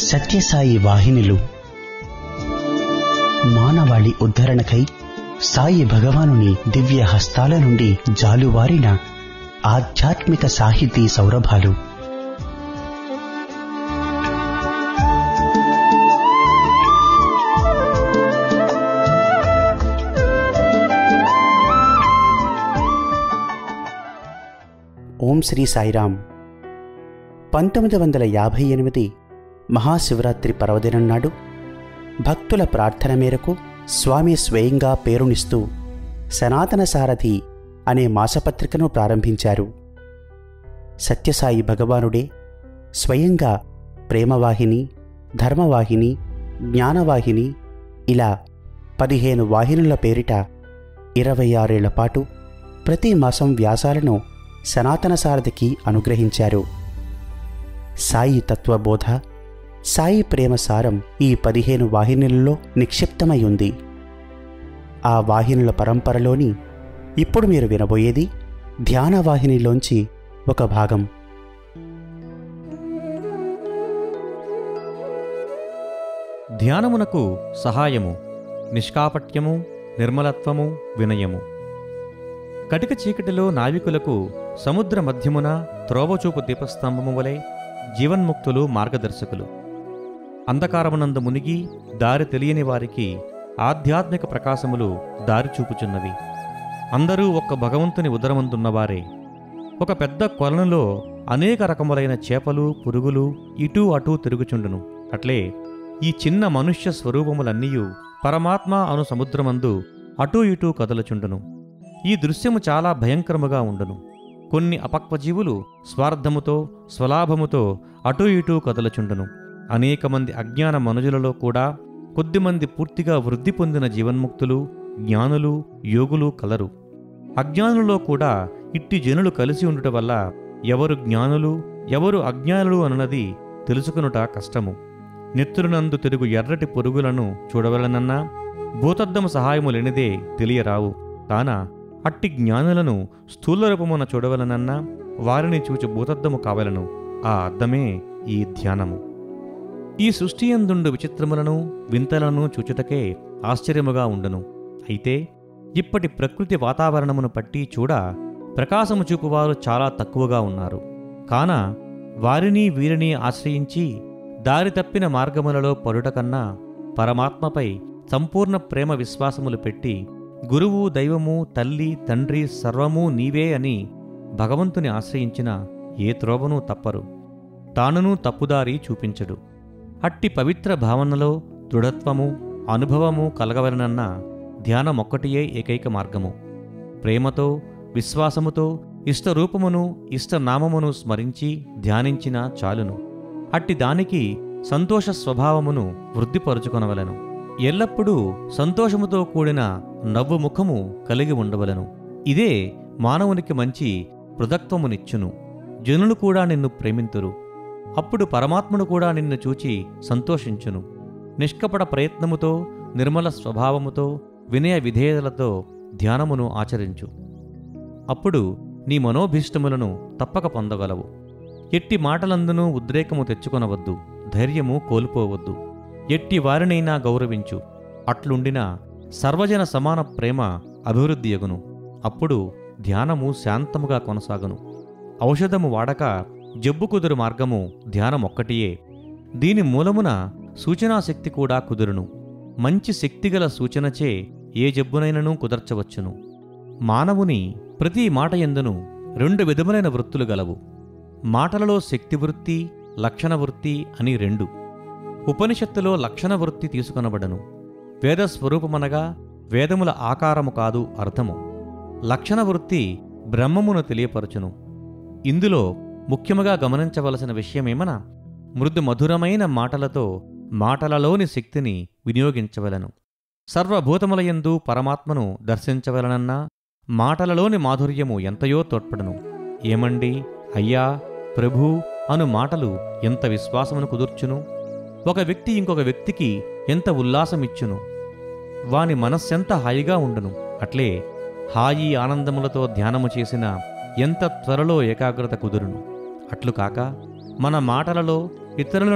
సత్యసాయి వాహినులు మానవాళి ఉద్ధరణకై సాయి భగవానుని దివ్య హస్తాల నుండి జాలువారిన ఆధ్యాత్మిక సాహితీ సౌరభాలు ఓం శ్రీ సాయిరాం పంతొమ్మిది వందల యాభై ఎనిమిది మహాశివరాత్రి పర్వదినం నాడు భక్తుల ప్రార్థన మేరకు స్వామి స్వయంగా పేరునిస్తూ సనాతన సారథి అనే మాసపత్రికను ప్రారంభించారు సత్యసాయి భగవానుడే స్వయంగా ప్రేమవాహిని ధర్మవాహిని జ్ఞానవాహిని ఇలా పదిహేను వాహినుల పేరిట ఇరవై ఆరేళ్ల పాటు ప్రతి మాసం వ్యాసాలను సనాతన సారథికి అనుగ్రహించారు సాయి తత్వబోధ సాయి ప్రేమ సారం ఈ పదిహేను వాహినులలో నిక్షిప్తమై ఉంది ఆ వాహినుల పరంపరలోని ఇప్పుడు మీరు వినబోయేది ధ్యాన వాహినిలోంచి ఒక భాగం ధ్యానమునకు సహాయము నిష్కాపట్యము నిర్మలత్వము వినయము కటిక చీకటిలో నావికులకు సముద్ర మధ్యమున త్రోవచూపు దీపస్తంభము వలె జీవన్ముక్తులు మార్గదర్శకులు అంధకారమునందు మునిగి దారి తెలియని వారికి ఆధ్యాత్మిక ప్రకాశములు దారి చూపుచున్నవి అందరూ ఒక్క భగవంతుని ఉదరమందున్నవారే ఒక పెద్ద కొలనులో అనేక రకములైన చేపలు పురుగులు ఇటూ అటూ తిరుగుచుండును అట్లే ఈ చిన్న మనుష్య స్వరూపములన్నీయు పరమాత్మ అను సముద్రమందు అటూ ఇటూ కదలచుండును ఈ దృశ్యము చాలా భయంకరముగా ఉండును కొన్ని అపక్వజీవులు స్వార్థముతో స్వలాభముతో అటూ ఇటూ కదలచుండును అనేక మంది అజ్ఞాన మనుజులలో కూడా కొద్దిమంది పూర్తిగా వృద్ధి పొందిన జీవన్ముక్తులు జ్ఞానులు యోగులు కలరు అజ్ఞానులలో కూడా ఇట్టి జనులు కలిసి ఉండుట వల్ల ఎవరు జ్ఞానులు ఎవరు అజ్ఞానులు అన్నది తెలుసుకొనుట కష్టము నెత్తురునందు తిరుగు ఎర్రటి పొరుగులను చూడవలనన్నా భూతద్దము సహాయము లేనిదే తెలియరావు కాన అట్టి జ్ఞానులను స్థూల రూపమున చూడవలనన్నా వారిని చూచి భూతద్దము కావలను ఆ అద్దమే ఈ ధ్యానము ఈ సృష్టియందుండు విచిత్రములను వింతలను చూచుటకే ఆశ్చర్యముగా ఉండును అయితే ఇప్పటి ప్రకృతి వాతావరణమును పట్టి చూడ ప్రకాశము చూపువారు చాలా తక్కువగా ఉన్నారు కాన వారిని వీరిని ఆశ్రయించి దారి తప్పిన మార్గములలో పడుట కన్నా పరమాత్మపై సంపూర్ణ ప్రేమ విశ్వాసములు పెట్టి గురువు దైవము తల్లి తండ్రి సర్వము నీవే అని భగవంతుని ఆశ్రయించిన ఏ త్రోవనూ తప్పరు తానును తప్పుదారి చూపించడు అట్టి పవిత్ర భావనలో దృఢత్వము అనుభవము కలగవలనన్న ధ్యానమొక్కటియే ఏకైక మార్గము ప్రేమతో విశ్వాసముతో ఇష్టరూపమును ఇష్టనామమును స్మరించి ధ్యానించిన చాలును అట్టి దానికి సంతోష స్వభావమును వృద్ధిపరుచుకొనవలను ఎల్లప్పుడూ సంతోషముతో కూడిన నవ్వు ముఖము కలిగి ఉండవలను ఇదే మానవునికి మంచి పృథక్త్వమునిచ్చును జనులు కూడా నిన్ను ప్రేమింతురు అప్పుడు పరమాత్ముడు కూడా నిన్ను చూచి సంతోషించును నిష్కపట ప్రయత్నముతో నిర్మల స్వభావముతో వినయ విధేయతలతో ధ్యానమును ఆచరించు అప్పుడు నీ మనోభీష్టములను తప్పక పొందగలవు ఎట్టి మాటలందునూ ఉద్రేకము తెచ్చుకొనవద్దు ధైర్యము కోల్పోవద్దు ఎట్టి వారినైనా గౌరవించు అట్లుండిన సర్వజన సమాన ప్రేమ అభివృద్ధియగును అప్పుడు ధ్యానము శాంతముగా కొనసాగును ఔషధము వాడక జబ్బు కుదురు మార్గము ధ్యానమొక్కటియే దీని మూలమున సూచనాశక్తి కూడా కుదురును మంచి శక్తిగల సూచనచే ఏ జబ్బునైనను కుదర్చవచ్చును మానవుని ప్రతి మాట ఎందును రెండు విధములైన వృత్తులు గలవు మాటలలో శక్తి వృత్తి లక్షణ వృత్తి అని రెండు ఉపనిషత్తులో లక్షణ వృత్తి తీసుకొనబడను వేద స్వరూపమనగా వేదముల ఆకారము కాదు అర్థము లక్షణ వృత్తి బ్రహ్మమును తెలియపరచును ఇందులో ముఖ్యముగా గమనించవలసిన విషయమేమన మృదు మధురమైన మాటలతో మాటలలోని శక్తిని వినియోగించవలను సర్వభూతములయందు పరమాత్మను దర్శించవలనన్నా మాటలలోని మాధుర్యము ఎంతయో తోడ్పడను ఏమండి అయ్యా ప్రభూ అను మాటలు ఎంత విశ్వాసమును కుదుర్చును ఒక వ్యక్తి ఇంకొక వ్యక్తికి ఎంత ఉల్లాసమిచ్చును వాని మనస్సెంత హాయిగా ఉండును అట్లే హాయి ఆనందములతో ధ్యానము చేసిన ఎంత త్వరలో ఏకాగ్రత కుదురును అట్లు కాక మన మాటలలో ఇతరులను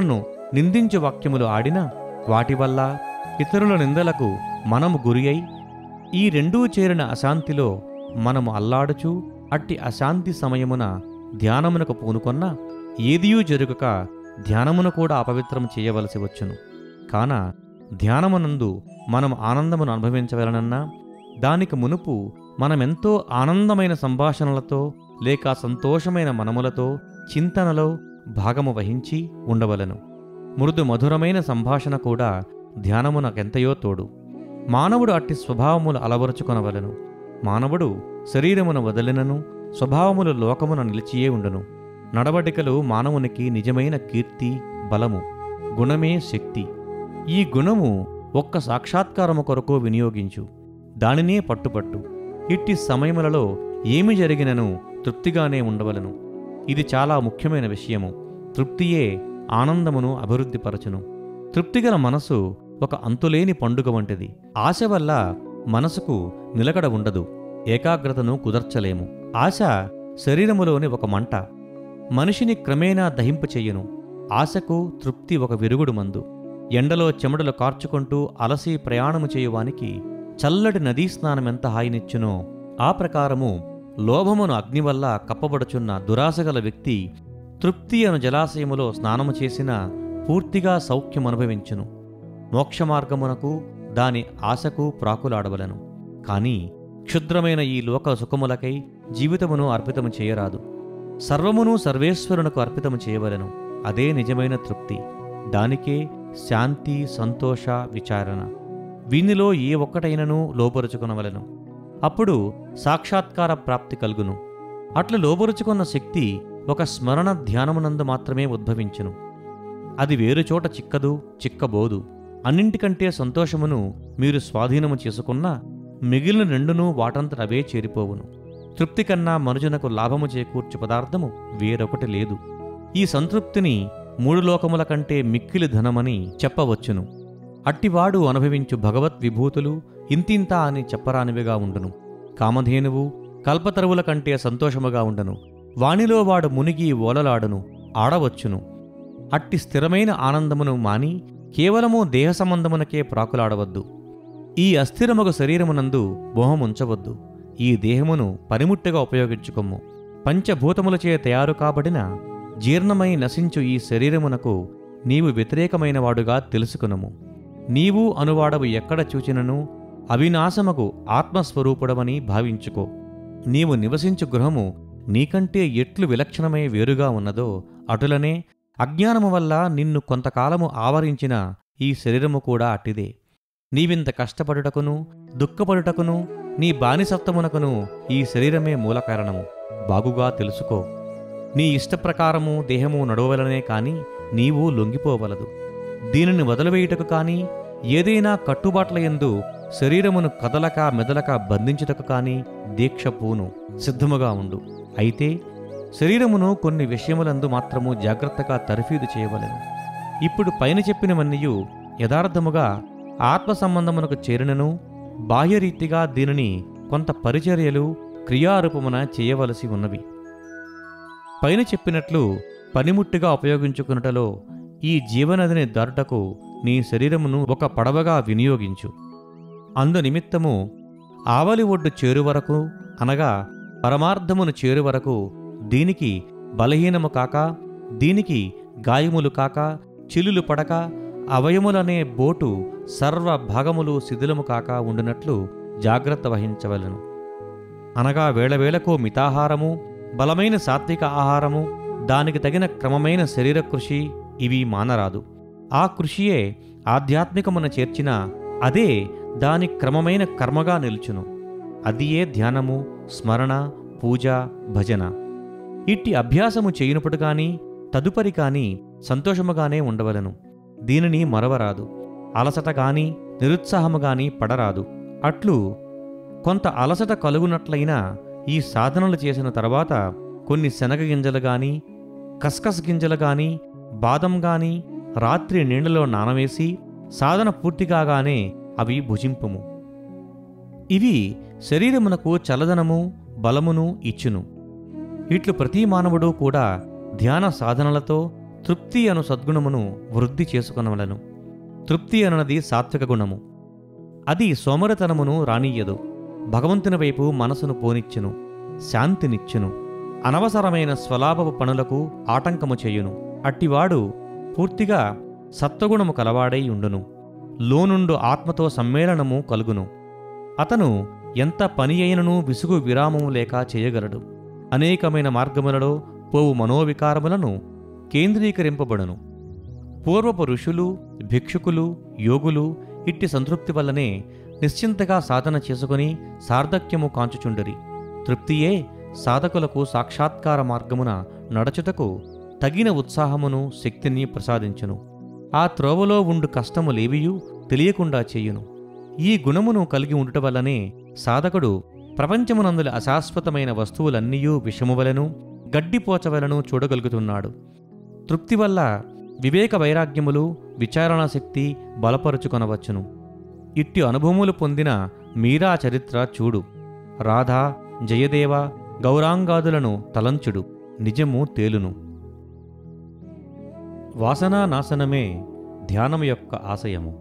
నిందించు వాక్యములు ఆడినా వాటి వల్ల ఇతరుల నిందలకు మనము గురి అయి ఈ రెండూ చేరిన అశాంతిలో మనము అల్లాడుచు అట్టి అశాంతి సమయమున ధ్యానమునకు పూనుకొన్న ఏదియూ జరుగక ధ్యానమును కూడా అపవిత్రం చేయవలసి వచ్చును కాన ధ్యానమునందు మనం ఆనందమును అనుభవించవలనన్నా దానికి మునుపు మనమెంతో ఆనందమైన సంభాషణలతో లేక సంతోషమైన మనములతో చింతనలో భాగము వహించి ఉండవలను మృదు మధురమైన సంభాషణ కూడా ధ్యానమునకెంతయో తోడు మానవుడు అట్టి స్వభావములు అలవరుచుకొనవలను మానవుడు శరీరమును వదలినను స్వభావములు లోకమున నిలిచియే ఉండును నడవడికలు మానవునికి నిజమైన కీర్తి బలము గుణమే శక్తి ఈ గుణము ఒక్క సాక్షాత్కారము కొరకు వినియోగించు దానినే పట్టుపట్టు ఇట్టి సమయములలో ఏమి జరిగినను తృప్తిగానే ఉండవలను ఇది చాలా ముఖ్యమైన విషయము తృప్తియే ఆనందమును అభివృద్ధిపరచును తృప్తిగల మనసు ఒక అంతులేని పండుగ వంటిది ఆశ వల్ల మనసుకు నిలకడ ఉండదు ఏకాగ్రతను కుదర్చలేము ఆశ శరీరములోని ఒక మంట మనిషిని క్రమేణా దహింపు చెయ్యను ఆశకు తృప్తి ఒక విరుగుడు మందు ఎండలో చెమటలు కార్చుకుంటూ అలసి ప్రయాణము చేయువానికి చల్లటి నదీ స్నానమెంత హాయినిచ్చునో ఆ ప్రకారము లోభమును అగ్ని వల్ల కప్పబడుచున్న దురాశగల వ్యక్తి తృప్తి అను జలాశయములో స్నానము చేసిన పూర్తిగా సౌఖ్యం అనుభవించును మోక్షమార్గమునకు దాని ఆశకు ప్రాకులాడవలను కాని క్షుద్రమైన ఈ లోక సుఖములకై జీవితమును అర్పితము చేయరాదు సర్వమును సర్వేశ్వరునకు అర్పితము చేయవలను అదే నిజమైన తృప్తి దానికే శాంతి సంతోష విచారణ వీనిలో ఏ ఒక్కటైనను లోపరుచుకొనవలను అప్పుడు సాక్షాత్కార ప్రాప్తి కలుగును అట్లు లోబరుచుకున్న శక్తి ఒక స్మరణ ధ్యానమునందు మాత్రమే ఉద్భవించును అది వేరుచోట చిక్కదు చిక్కబోదు అన్నింటికంటే సంతోషమును మీరు స్వాధీనము చేసుకున్నా మిగిలిన రెండునూ వాటంతట అవే చేరిపోవును తృప్తి కన్నా మనుజునకు లాభము చేకూర్చు పదార్థము వేరొకటి లేదు ఈ సంతృప్తిని మూడు లోకముల కంటే మిక్కిలి ధనమని చెప్పవచ్చును అట్టివాడు అనుభవించు భగవత్ విభూతులు ఇంతింతా అని చెప్పరానివిగా ఉండును కామధేనువు కల్పతరువుల కంటే సంతోషముగా ఉండను వానిలో వాడు మునిగి ఓలలాడును ఆడవచ్చును అట్టి స్థిరమైన ఆనందమును మాని కేవలము దేహ సంబంధమునకే ప్రాకులాడవద్దు ఈ అస్థిరమగు శరీరమునందు మోహముంచవద్దు ఈ దేహమును పనిముట్టుగా ఉపయోగించుకొమ్ము పంచభూతములచే తయారు కాబడిన జీర్ణమై నశించు ఈ శరీరమునకు నీవు వ్యతిరేకమైన వాడుగా తెలుసుకునము నీవు అనువాడవు ఎక్కడ చూచినను అవినాశమగు ఆత్మస్వరూపుడవని భావించుకో నీవు నివసించు గృహము నీకంటే ఎట్లు విలక్షణమై వేరుగా ఉన్నదో అటులనే అజ్ఞానము వల్ల నిన్ను కొంతకాలము ఆవరించిన ఈ శరీరము కూడా అట్టిదే నీవింత కష్టపడుటకును దుఃఖపడుటకును నీ బానిసత్వమునకును ఈ శరీరమే మూల కారణము బాగుగా తెలుసుకో నీ ఇష్టప్రకారము దేహము నడవలనే కాని నీవు లొంగిపోవలదు దీనిని వదిలివేయుటకు కాని ఏదైనా కట్టుబాట్ల యందు శరీరమును కదలక మెదలక బంధించుటకు కాని దీక్ష పూను సిద్ధముగా ఉండు అయితే శరీరమును కొన్ని విషయములందు మాత్రము జాగ్రత్తగా తర్ఫీదు చేయవలెను ఇప్పుడు పైన చెప్పినవన్నీయు యథార్థముగా ఆత్మ సంబంధమునకు చేరినను బాహ్యరీతిగా దీనిని కొంత పరిచర్యలు క్రియారూపమున చేయవలసి ఉన్నవి పైన చెప్పినట్లు పనిముట్టుగా ఉపయోగించుకున్నటలో ఈ జీవనదిని దాటుటకు నీ శరీరమును ఒక పడవగా వినియోగించు అందు నిమిత్తము ఆవలి ఒడ్డు చేరు వరకు అనగా పరమార్థమును చేరు వరకు దీనికి బలహీనము కాక దీనికి గాయములు కాక చిల్లులు పడక అవయములనే బోటు సర్వ భాగములు శిథిలము కాక ఉండినట్లు జాగ్రత్త వహించవలను అనగా వేళవేళకు మితాహారము బలమైన సాత్విక ఆహారము దానికి తగిన క్రమమైన శరీర కృషి ఇవి మానరాదు ఆ కృషియే ఆధ్యాత్మికమున చేర్చిన అదే దాని క్రమమైన కర్మగా నిలుచును అదియే ధ్యానము స్మరణ పూజ భజన ఇట్టి అభ్యాసము చేయునప్పుడు గాని తదుపరి కాని సంతోషముగానే ఉండవలను దీనిని మరవరాదు అలసట గాని నిరుత్సాహము గాని పడరాదు అట్లు కొంత అలసట కలుగునట్లయినా ఈ సాధనలు చేసిన తర్వాత కొన్ని శనగ గింజలు గాని కస్కస్ గింజలు గాని బాదం గాని రాత్రి నీళ్లలో నానవేసి సాధన పూర్తి కాగానే అవి భుజింపుము ఇవి శరీరమునకు చలదనము బలమును ఇచ్చును ఇట్లు ప్రతి మానవుడు కూడా ధ్యాన సాధనలతో తృప్తి అను సద్గుణమును వృద్ధి చేసుకొనవలను తృప్తి అనున్నది సాత్విక గుణము అది సోమరతనమును రానియ్యదు భగవంతుని వైపు మనసును పోనిచ్చును శాంతినిచ్చును అనవసరమైన స్వలాభపు పనులకు ఆటంకము చేయును అట్టివాడు పూర్తిగా సత్వగుణము కలవాడై ఉండును లోనుండు ఆత్మతో సమ్మేళనము కలుగును అతను ఎంత పని అయినను విసుగు విరామము లేక చేయగలడు అనేకమైన మార్గములలో పోవు మనోవికారములను కేంద్రీకరింపబడును పూర్వపు ఋషులు భిక్షుకులు యోగులు ఇట్టి సంతృప్తి వల్లనే నిశ్చింతగా సాధన చేసుకుని సార్థక్యము కాంచుచుండరి తృప్తియే సాధకులకు సాక్షాత్కార మార్గమున నడచుటకు తగిన ఉత్సాహమును శక్తిని ప్రసాదించును ఆ త్రోవలో ఉండు కష్టములేవియూ తెలియకుండా చేయును ఈ గుణమును కలిగి ఉండుట వల్లనే సాధకుడు ప్రపంచమునందుల అశాశ్వతమైన వస్తువులన్నీయూ విషమువలను గడ్డిపోచవలను చూడగలుగుతున్నాడు తృప్తి వల్ల వివేక వైరాగ్యములు విచారణా శక్తి బలపరుచుకొనవచ్చును ఇట్టి అనుభవములు పొందిన మీరా చరిత్ర చూడు రాధా జయదేవ గౌరాంగాదులను తలంచుడు నిజము తేలును వాసనా నాశనమే ధ్యానం యొక్క ఆశయము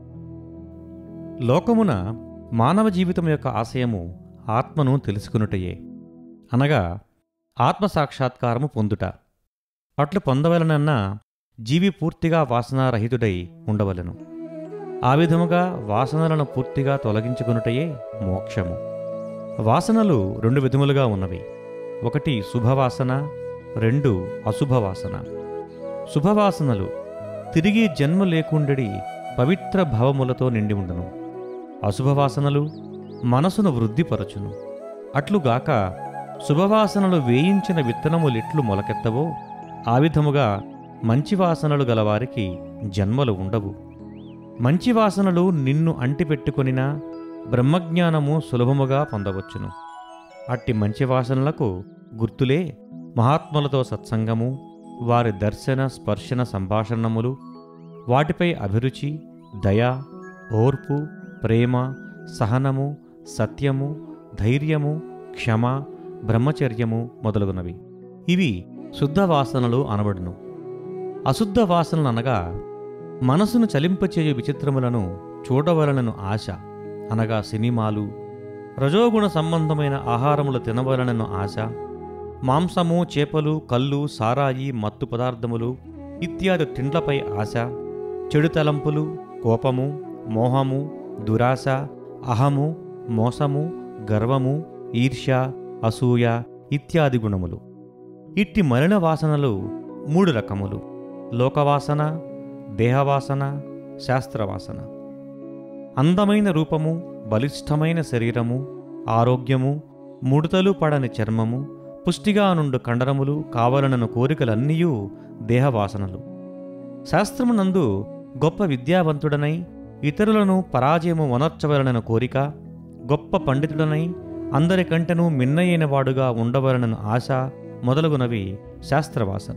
లోకమున మానవ జీవితం యొక్క ఆశయము ఆత్మను తెలుసుకునుటయే అనగా ఆత్మసాక్షాత్కారము పొందుట అట్లు పొందవలనన్నా జీవి పూర్తిగా వాసనారహితుడై ఉండవలెను ఆ విధముగా వాసనలను పూర్తిగా తొలగించుకునుటయే మోక్షము వాసనలు రెండు విధములుగా ఉన్నవి ఒకటి శుభవాసన రెండు అశుభవాసన శుభవాసనలు తిరిగి జన్మ లేకుండడి పవిత్ర భావములతో నిండి ఉండును అశుభవాసనలు మనసును వృద్ధిపరచును అట్లుగాక శుభవాసనలు వేయించిన విత్తనములెట్లు మొలకెత్తవో ఆ విధముగా మంచి వాసనలు గలవారికి జన్మలు ఉండవు మంచి వాసనలు నిన్ను అంటిపెట్టుకొనినా బ్రహ్మజ్ఞానము సులభముగా పొందవచ్చును అట్టి మంచి వాసనలకు గుర్తులే మహాత్ములతో సత్సంగము వారి దర్శన స్పర్శన సంభాషణములు వాటిపై అభిరుచి దయ ఓర్పు ప్రేమ సహనము సత్యము ధైర్యము క్షమ బ్రహ్మచర్యము మొదలగునవి ఇవి శుద్ధ వాసనలు అనబడును అశుద్ధ వాసనలు అనగా మనసును చలింపచేయు విచిత్రములను చూడవలనను ఆశ అనగా సినిమాలు రజోగుణ సంబంధమైన ఆహారములు తినవలనను ఆశ మాంసము చేపలు కళ్ళు సారాయి మత్తు పదార్థములు ఇత్యాది తిండ్లపై ఆశ చెడు తలంపులు కోపము మోహము దురాశ అహము మోసము గర్వము ఈర్ష్య అసూయ ఇత్యాది గుణములు ఇట్టి మలిన వాసనలు మూడు రకములు లోకవాసన దేహవాసన శాస్త్రవాసన అందమైన రూపము బలిష్టమైన శరీరము ఆరోగ్యము ముడతలు పడని చర్మము పుష్టిగా నుండు కండరములు కావలనను కోరికలన్నీయూ దేహవాసనలు శాస్త్రమునందు గొప్ప విద్యావంతుడనై ఇతరులను పరాజయము వనర్చవలనను కోరిక గొప్ప పండితుడనై అందరికంటెనూ మిన్నయైన వాడుగా ఉండవలనను ఆశ మొదలగునవి శాస్త్రవాసన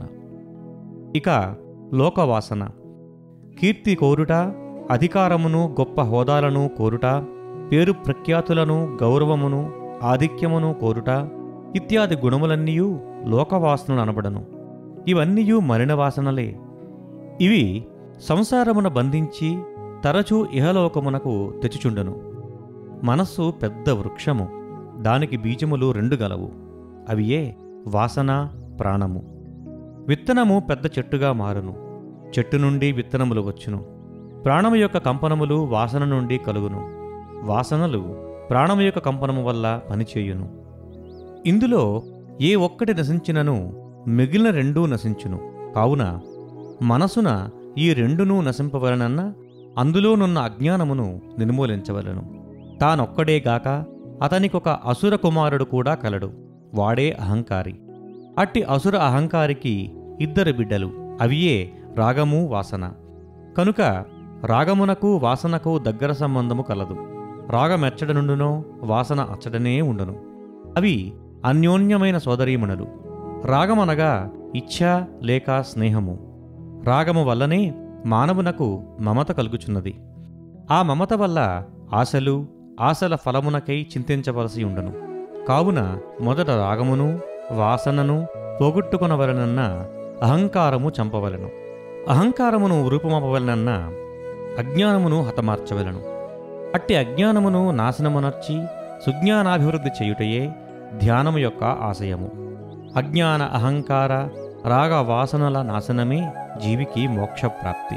ఇక లోకవాసన కీర్తి కోరుట అధికారమును గొప్ప హోదాలను కోరుట పేరు ప్రఖ్యాతులను గౌరవమును ఆధిక్యమును కోరుట ఇత్యాది గుణములన్నీయూ లోకవాసనలు అనబడను ఇవన్నీయూ మలిన వాసనలే ఇవి సంసారమున బంధించి తరచూ ఇహలోకమునకు తెచ్చుచుండను మనస్సు పెద్ద వృక్షము దానికి బీజములు రెండు గలవు అవి ఏ వాసన ప్రాణము విత్తనము పెద్ద చెట్టుగా మారును చెట్టు నుండి విత్తనములు వచ్చును ప్రాణము యొక్క కంపనములు వాసన నుండి కలుగును వాసనలు ప్రాణము యొక్క కంపనము వల్ల పనిచేయును ఇందులో ఏ ఒక్కటి నశించినను మిగిలిన రెండూ నశించును కావున మనసున ఈ రెండునూ నశింపవలనన్న అందులోనున్న అజ్ఞానమును నిర్మూలించవలను తానొక్కడేగాక అతనికొక అసుర కుమారుడు కూడా కలడు వాడే అహంకారి అట్టి అసుర అహంకారికి ఇద్దరు బిడ్డలు అవియే రాగము వాసన కనుక రాగమునకు వాసనకు దగ్గర సంబంధము కలదు రాగమెచ్చడ నుండునో వాసన అచ్చడనే ఉండును అవి అన్యోన్యమైన సోదరీమణులు రాగమనగా ఇచ్ఛ లేక స్నేహము రాగము వల్లనే మానవునకు మమత కలుగుచున్నది ఆ మమత వల్ల ఆశలు ఆశల ఫలమునకై చింతించవలసి ఉండును కావున మొదట రాగమును వాసనను పోగొట్టుకొనవలనన్న అహంకారము చంపవలను అహంకారమును రూపమపవలనన్న అజ్ఞానమును హతమార్చవలను అట్టి అజ్ఞానమును నాశనమునర్చి సుజ్ఞానాభివృద్ధి చేయుటయే ధ్యానము యొక్క ఆశయము అజ్ఞాన అహంకార రాగ వాసనల నాశనమే జీవికి మోక్షప్రాప్తి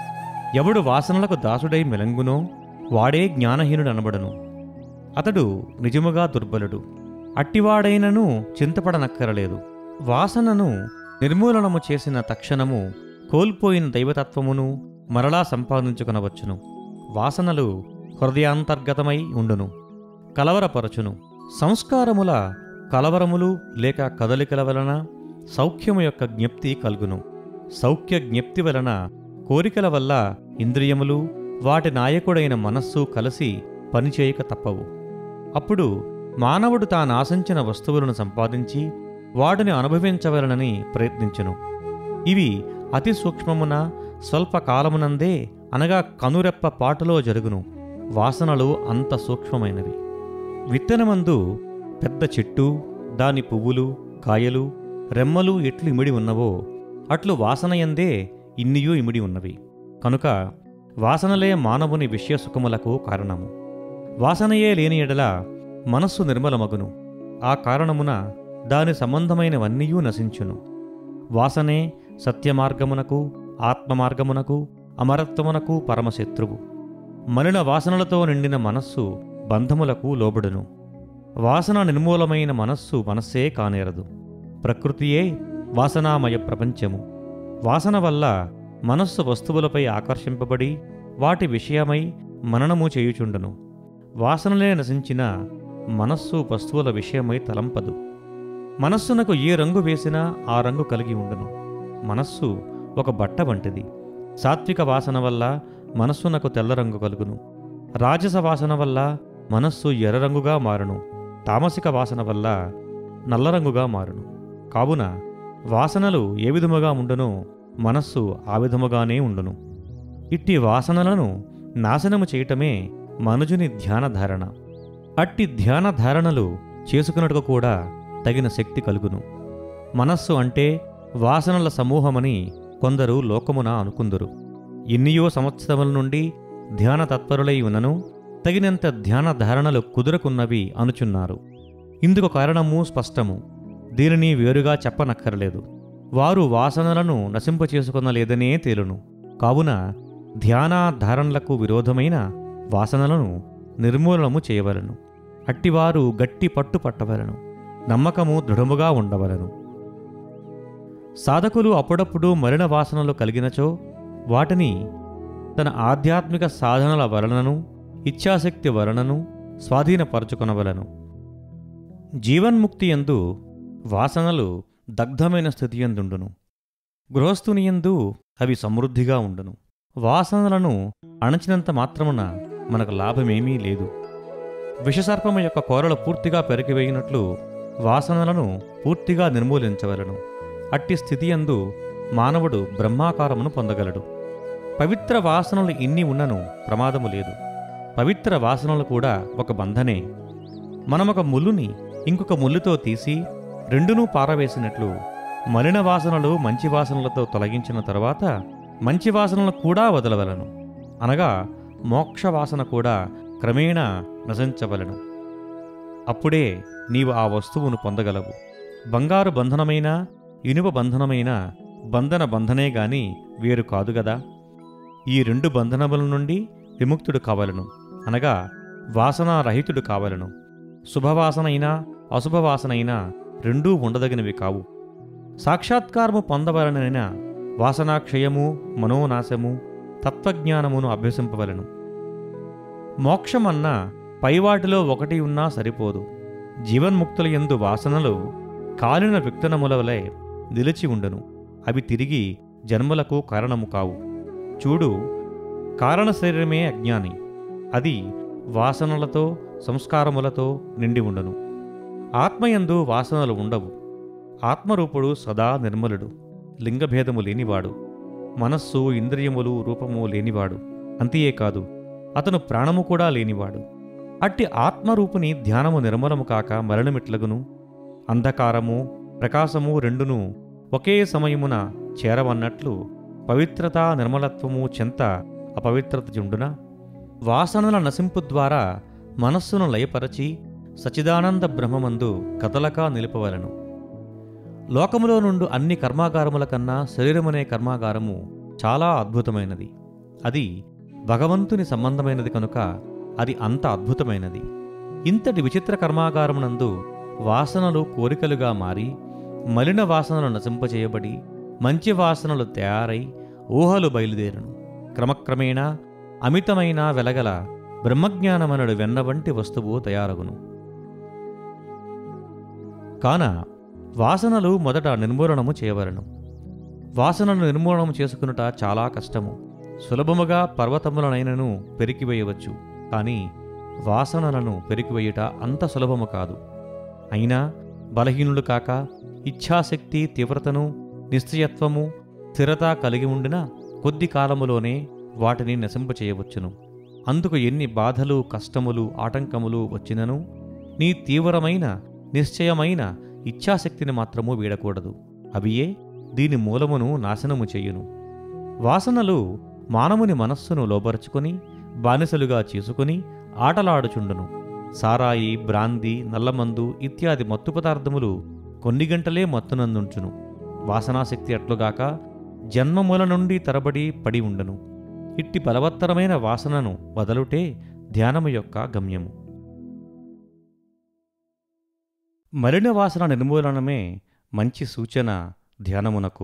ఎవడు వాసనలకు దాసుడై మెలంగునో వాడే జ్ఞానహీనుడు అనబడను అతడు నిజముగా దుర్బలుడు అట్టివాడైనను చింతపడనక్కరలేదు వాసనను నిర్మూలనము చేసిన తక్షణము కోల్పోయిన దైవతత్వమును మరలా సంపాదించుకొనవచ్చును వాసనలు హృదయాంతర్గతమై ఉండును కలవరపరచును సంస్కారముల కలవరములు లేక కదలికల వలన సౌఖ్యము యొక్క జ్ఞప్తి కలుగును సౌఖ్య జ్ఞప్తి వలన కోరికల వల్ల ఇంద్రియములు వాటి నాయకుడైన మనస్సు కలిసి పనిచేయక తప్పవు అప్పుడు మానవుడు తాను ఆశించిన వస్తువులను సంపాదించి వాటిని అనుభవించవలనని ప్రయత్నించును ఇవి అతి సూక్ష్మమున స్వల్ప కాలమునందే అనగా కనురెప్ప పాటులో జరుగును వాసనలు అంత సూక్ష్మమైనవి విత్తనమందు పెద్ద చెట్టు దాని పువ్వులు కాయలు రెమ్మలు ఎట్లు ఇమిడి ఉన్నవో అట్లు వాసనయందే ఇన్నియూ ఇమిడి ఉన్నవి కనుక వాసనలే మానవుని విషయసుఖములకు కారణము వాసనయే లేని ఎడల మనస్సు నిర్మలమగును ఆ కారణమున దాని సంబంధమైనవన్నీయూ నశించును వాసనే సత్యమార్గమునకు ఆత్మమార్గమునకు అమరత్వమునకు పరమశత్రువు మలిన వాసనలతో నిండిన మనస్సు బంధములకు లోబడును వాసన నిర్మూలమైన మనస్సు మనస్సే కానేరదు ప్రకృతియే వాసనామయ ప్రపంచము వాసన వల్ల మనస్సు వస్తువులపై ఆకర్షింపబడి వాటి విషయమై మననము చేయుచుండును వాసనలే నశించిన మనస్సు వస్తువుల విషయమై తలంపదు మనస్సునకు ఏ రంగు వేసినా ఆ రంగు కలిగి ఉండును మనస్సు ఒక బట్ట వంటిది సాత్విక వాసన వల్ల మనస్సునకు తెల్ల రంగు కలుగును రాజస వాసన వల్ల మనస్సు ఎర్ర రంగుగా మారును తామసిక వాసన వల్ల నల్లరంగుగా మారును కావున వాసనలు ఏ విధముగా ఉండునో మనస్సు ఆ విధముగానే ఉండును ఇట్టి వాసనలను నాశనము చేయటమే మనుజుని ధ్యానధారణ అట్టి ధ్యానధారణలు చేసుకున్నట్టుగా కూడా తగిన శక్తి కలుగును మనస్సు అంటే వాసనల సమూహమని కొందరు లోకమున అనుకుందురు ఎన్నియో సంవత్సరముల నుండి ధ్యాన తత్పరులై ఉన్నను తగినంత ధ్యాన ధారణలు కుదురకున్నవి అనుచున్నారు ఇందుకు కారణము స్పష్టము దీనిని వేరుగా చెప్పనక్కర్లేదు వారు వాసనలను నశింపచేసుకొనలేదనే తేలును కావున ధ్యాన ధారణలకు విరోధమైన వాసనలను నిర్మూలనము చేయవలను అట్టివారు గట్టి పట్టు పట్టవలను నమ్మకము దృఢముగా ఉండవలను సాధకులు అప్పుడప్పుడు మరణ వాసనలు కలిగినచో వాటిని తన ఆధ్యాత్మిక సాధనల వలనను ఇచ్ఛాశక్తి వలనను స్వాధీనపరచుకొనవలను జీవన్ముక్తి ఎందు వాసనలు దగ్ధమైన స్థితి ఎందుండును గృహస్థుని యందు అవి సమృద్ధిగా ఉండును వాసనలను అణచినంత మాత్రమున మనకు లాభమేమీ లేదు విషసర్పము యొక్క కోరలు పూర్తిగా పెరిగివేయినట్లు వాసనలను పూర్తిగా నిర్మూలించవలను అట్టి స్థితి యందు మానవుడు బ్రహ్మాకారమును పొందగలడు పవిత్ర వాసనలు ఇన్ని ఉన్నను ప్రమాదము లేదు పవిత్ర వాసనలు కూడా ఒక బంధనే మనమొక ముల్లుని ఇంకొక ముల్లుతో తీసి రెండునూ పారవేసినట్లు మలిన వాసనలు మంచి వాసనలతో తొలగించిన తరువాత మంచి వాసనలు కూడా వదలవలను అనగా మోక్ష వాసన కూడా క్రమేణా నశించవలను అప్పుడే నీవు ఆ వస్తువును పొందగలవు బంగారు బంధనమైన ఇనుప బంధనమైన బంధన బంధనే గాని వేరు కాదు గదా ఈ రెండు బంధనముల నుండి విముక్తుడు కావలను అనగా వాసనారహితుడు కావలను శుభవాసనైనా అశుభవాసనైనా రెండూ ఉండదగినవి కావు సాక్షాత్కారము పొందవలనైన వాసనాక్షయము మనోనాశము తత్వజ్ఞానమును అభ్యసింపవలను మోక్షమన్నా పైవాటిలో ఒకటి ఉన్నా సరిపోదు జీవన్ముక్తుల యందు వాసనలు కాలిన విత్తనముల వలె నిలిచి ఉండును అవి తిరిగి జన్మలకు కారణము కావు చూడు కారణ శరీరమే అజ్ఞాని అది వాసనలతో సంస్కారములతో నిండి ఉండును ఆత్మయందు వాసనలు ఉండవు ఆత్మరూపుడు సదా నిర్మలుడు లింగభేదము లేనివాడు మనస్సు ఇంద్రియములు రూపము లేనివాడు అంతేకాదు అతను ప్రాణము కూడా లేనివాడు అట్టి ఆత్మరూపుని ధ్యానము నిర్మలము కాక మరణమిట్లగును అంధకారము ప్రకాశము రెండును ఒకే సమయమున చేరవన్నట్లు పవిత్రత నిర్మలత్వము చెంత అపవిత్రత జుండున వాసనల నశింపు ద్వారా మనస్సును లయపరచి సచిదానంద బ్రహ్మమందు కదలక నిలుపవలను లోకములో నుండు అన్ని కర్మాగారముల కన్నా శరీరమనే కర్మాగారము చాలా అద్భుతమైనది అది భగవంతుని సంబంధమైనది కనుక అది అంత అద్భుతమైనది ఇంతటి విచిత్ర కర్మాగారమునందు వాసనలు కోరికలుగా మారి మలిన వాసనలు నశింపచేయబడి మంచి వాసనలు తయారై ఊహలు బయలుదేరును క్రమక్రమేణా అమితమైన వెలగల బ్రహ్మజ్ఞానమనుడు వెన్న వంటి వస్తువు తయారగును కాన వాసనలు మొదట నిర్మూలనము చేయవలను వాసనను నిర్మూలనము చేసుకునుట చాలా కష్టము సులభముగా పర్వతములనైనను పెరికివేయవచ్చు కానీ వాసనలను పెరికివేయుట అంత సులభము కాదు అయినా బలహీనులు కాక ఇచ్ఛాశక్తి తీవ్రతను నిశ్చయత్వము స్థిరత కలిగి ఉండిన కొద్ది కాలములోనే వాటిని నశింపచేయవచ్చును అందుకు ఎన్ని బాధలు కష్టములు ఆటంకములు వచ్చినను నీ తీవ్రమైన నిశ్చయమైన ఇచ్ఛాశక్తిని మాత్రము వీడకూడదు అవియే దీని మూలమును నాశనము చెయ్యును వాసనలు మానవుని మనస్సును లోబరుచుకొని బానిసలుగా చేసుకుని ఆటలాడుచుండును సారాయి బ్రాంది నల్లమందు ఇత్యాది మత్తు పదార్థములు కొన్ని గంటలే మత్తునందుంచును వాసనాశక్తి అట్లుగాక జన్మముల నుండి తరబడి పడి ఉండను ఇట్టి బలవత్తరమైన వాసనను వదలుటే ధ్యానము యొక్క గమ్యము మలిన వాసన నిర్మూలనమే మంచి సూచన ధ్యానమునకు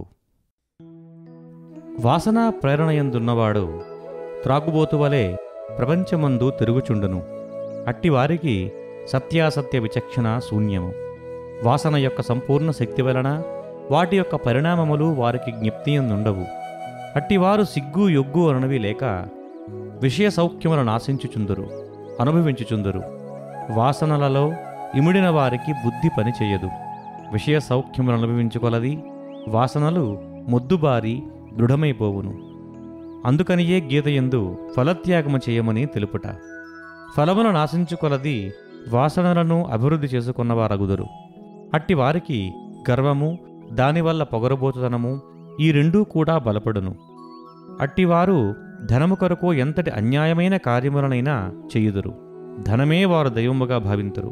వాసన ప్రేరణయందున్నవాడు త్రాగుబోతువలే ప్రపంచమందు తిరుగుచుండును అట్టివారికి సత్యాసత్య విచక్షణ శూన్యము వాసన యొక్క సంపూర్ణ శక్తి వలన వాటి యొక్క పరిణామములు వారికి జ్ఞప్తియందుండవు అట్టివారు సిగ్గు యొగ్గు అనవి లేక విషయ సౌఖ్యములను నాశించుచుందురు అనుభవించుచుందురు వాసనలలో ఇమిడిన వారికి బుద్ధి పనిచేయదు విషయ సౌఖ్యములను అనుభవించుకొలది వాసనలు మొద్దుబారి దృఢమైపోవును అందుకనియే గీతయందు ఫలత్యాగము చేయమని తెలుపుట ఫలమును నాశించుకొలది వాసనలను అభివృద్ధి చేసుకున్నవారగుదురు అట్టి వారికి గర్వము దానివల్ల పొగరబోతుతనము ఈ రెండూ కూడా బలపడును అట్టివారు ధనము కొరకు ఎంతటి అన్యాయమైన కార్యములనైనా చేయుదురు ధనమే వారు దైవముగా భావింతురు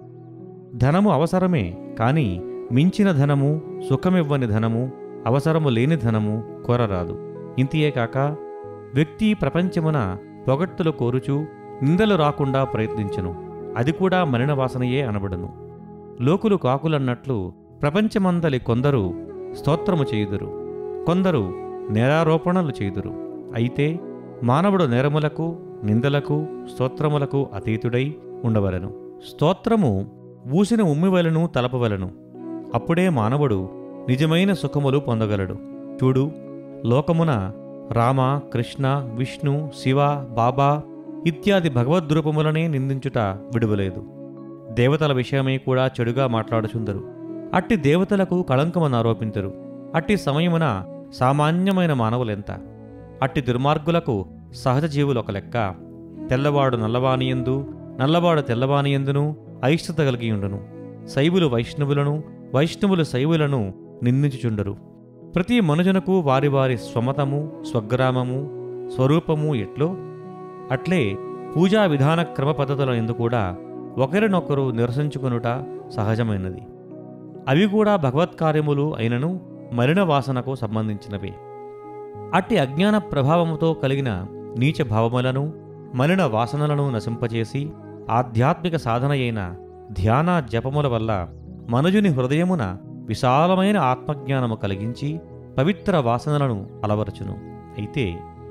ధనము అవసరమే కాని మించిన ధనము సుఖమివ్వని ధనము అవసరము లేని ధనము కోరరాదు ఇంతియే కాక వ్యక్తి ప్రపంచమున పొగట్టులు కోరుచు నిందలు రాకుండా ప్రయత్నించును అది కూడా మలిన వాసనయే అనబడును లోకులు కాకులన్నట్లు ప్రపంచమందలి కొందరు స్తోత్రము చేయుదురు కొందరు నేరారోపణలు చేయుదురు అయితే మానవుడు నేరములకు నిందలకు స్తోత్రములకు అతీతుడై ఉండవలను స్తోత్రము ఊసిన ఉమ్మివలను తలపవలను అప్పుడే మానవుడు నిజమైన సుఖములు పొందగలడు చూడు లోకమున రామ కృష్ణ విష్ణు శివ బాబా ఇత్యాది భగవద్రూపములనే నిందించుట విడువలేదు దేవతల విషయమై కూడా చెడుగా మాట్లాడుచుందరు అట్టి దేవతలకు కళంకమని ఆరోపించరు అట్టి సమయమున సామాన్యమైన మానవులెంత అట్టి దుర్మార్గులకు సహజ జీవులు ఒక లెక్క తెల్లవాడు నల్లవానియందు నల్లవాడు తెల్లవానియందును అయిష్టత కలిగియుండును శైవులు వైష్ణవులను వైష్ణవులు శైవులను నిందించుచుండరు ప్రతి మనుజునకు వారి వారి స్వమతము స్వగ్రామము స్వరూపము ఎట్లో అట్లే పూజా విధాన క్రమ పద్ధతుల ఎందు కూడా ఒకరినొకరు నిరసించుకొనుట సహజమైనది అవి కూడా భగవత్కార్యములు అయినను మలిన వాసనకు సంబంధించినవే అట్టి అజ్ఞాన ప్రభావముతో కలిగిన నీచ భావములను మలిన వాసనలను నశింపచేసి ఆధ్యాత్మిక సాధన అయిన ధ్యాన జపముల వల్ల మనుజుని హృదయమున విశాలమైన ఆత్మజ్ఞానము కలిగించి పవిత్ర వాసనలను అలవరచును అయితే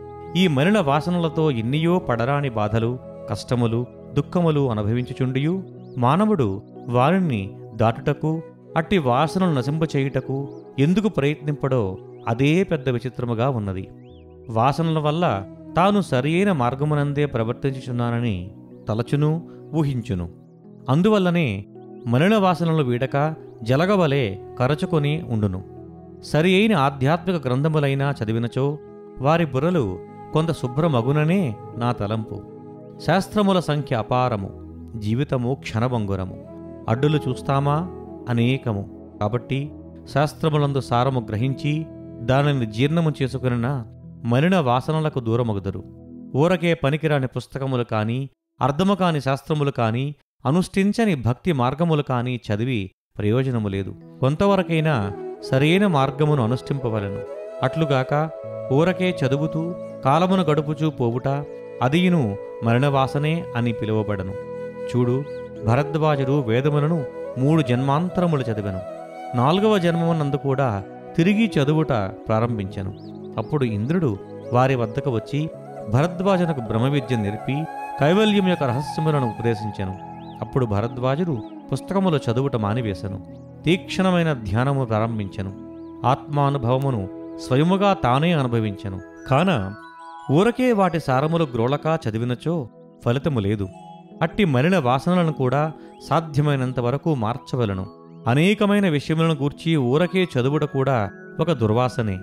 ఈ మలిన వాసనలతో ఎన్నియో పడరాని బాధలు కష్టములు దుఃఖములు అనుభవించుచుండియు మానవుడు వారిని దాటుటకు అట్టి వాసనలు నశింపచేయుటకు ఎందుకు ప్రయత్నింపడో అదే పెద్ద విచిత్రముగా ఉన్నది వాసనల వల్ల తాను సరియైన మార్గమునందే ప్రవర్తించుచున్నానని తలచును ఊహించును అందువల్లనే మలిన వాసనలు వీడక జలగవలే కరచుకొని ఉండును సరి అయిన ఆధ్యాత్మిక గ్రంథములైనా చదివినచో వారి బుర్రలు కొంత శుభ్రమగుననే నా తలంపు శాస్త్రముల సంఖ్య అపారము జీవితము క్షణభంగురము అడ్డులు చూస్తామా అనేకము కాబట్టి శాస్త్రములందు సారము గ్రహించి దానిని జీర్ణము చేసుకునిన మలిన వాసనలకు దూరమగుదరు ఊరకే పనికిరాని పుస్తకములు కాని అర్థము కాని శాస్త్రములు కాని అనుష్ఠించని భక్తి మార్గములు కాని చదివి ప్రయోజనము లేదు కొంతవరకైనా సరైన మార్గమును అనుష్ఠింపవలను అట్లుగాక ఊరకే చదువుతూ కాలమును గడుపుచూ పోవుట అదియును మరణవాసనే అని పిలువబడను చూడు భరద్వాజుడు వేదములను మూడు జన్మాంతరములు చదివెను నాలుగవ జన్మమునందు కూడా తిరిగి చదువుట ప్రారంభించెను అప్పుడు ఇంద్రుడు వారి వద్దకు వచ్చి భరద్వాజనకు బ్రహ్మవిద్య నేర్పి కైవల్యం యొక్క రహస్యములను ఉపదేశించెను అప్పుడు భరద్వాజుడు పుస్తకములు చదువుట మానివేశను తీక్షణమైన ధ్యానము ప్రారంభించెను ఆత్మానుభవమును స్వయముగా తానే అనుభవించెను కాన ఊరకే వాటి సారములు గ్రోళకా చదివినచో ఫలితము లేదు అట్టి మలిన వాసనలను కూడా సాధ్యమైనంత వరకు మార్చవలను అనేకమైన విషయములను గూర్చి ఊరకే చదువుట కూడా ఒక దుర్వాసనే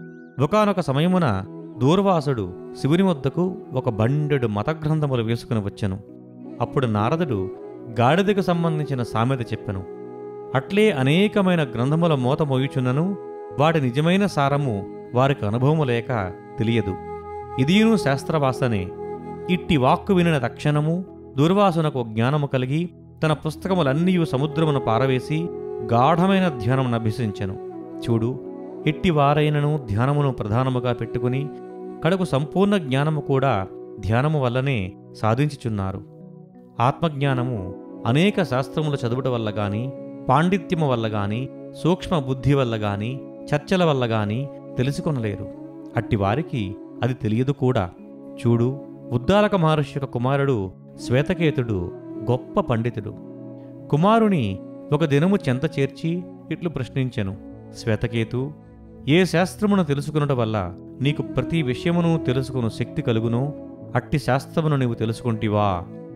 ఒకనొక సమయమున దూర్వాసుడు శివుని వద్దకు ఒక బండెడు మతగ్రంథములు వేసుకుని వచ్చెను అప్పుడు నారదుడు గాడిదకు సంబంధించిన సామెత చెప్పెను అట్లే అనేకమైన గ్రంథముల మోత మోయుచున్నను వాటి నిజమైన సారము వారికి అనుభవము లేక తెలియదు ఇదియును శాస్త్రవాసనే ఇట్టి వాక్కు వినిన తక్షణము దుర్వాసునకు జ్ఞానము కలిగి తన పుస్తకములన్నీ సముద్రమును పారవేసి గాఢమైన ధ్యానమును అభ్యసించెను చూడు ఇట్టి వారైనను ధ్యానమును ప్రధానముగా పెట్టుకుని కడకు సంపూర్ణ జ్ఞానము కూడా ధ్యానము వల్లనే సాధించుచున్నారు ఆత్మజ్ఞానము అనేక శాస్త్రములు చదువుట వల్ల గాని పాండిత్యము వల్ల గాని సూక్ష్మ బుద్ధి వల్ల గాని చర్చల వల్ల గాని తెలుసుకొనలేరు అట్టివారికి అది తెలియదు కూడా చూడు ఉద్దాలక మహర్షి యొక్క కుమారుడు శ్వేతకేతుడు గొప్ప పండితుడు కుమారుని ఒక దినము చెంత చేర్చి ఇట్లు ప్రశ్నించెను శ్వేతకేతు ఏ శాస్త్రమును తెలుసుకునుట వల్ల నీకు ప్రతి విషయమును తెలుసుకును శక్తి కలుగునో అట్టి శాస్త్రమును నీవు తెలుసుకుంటివా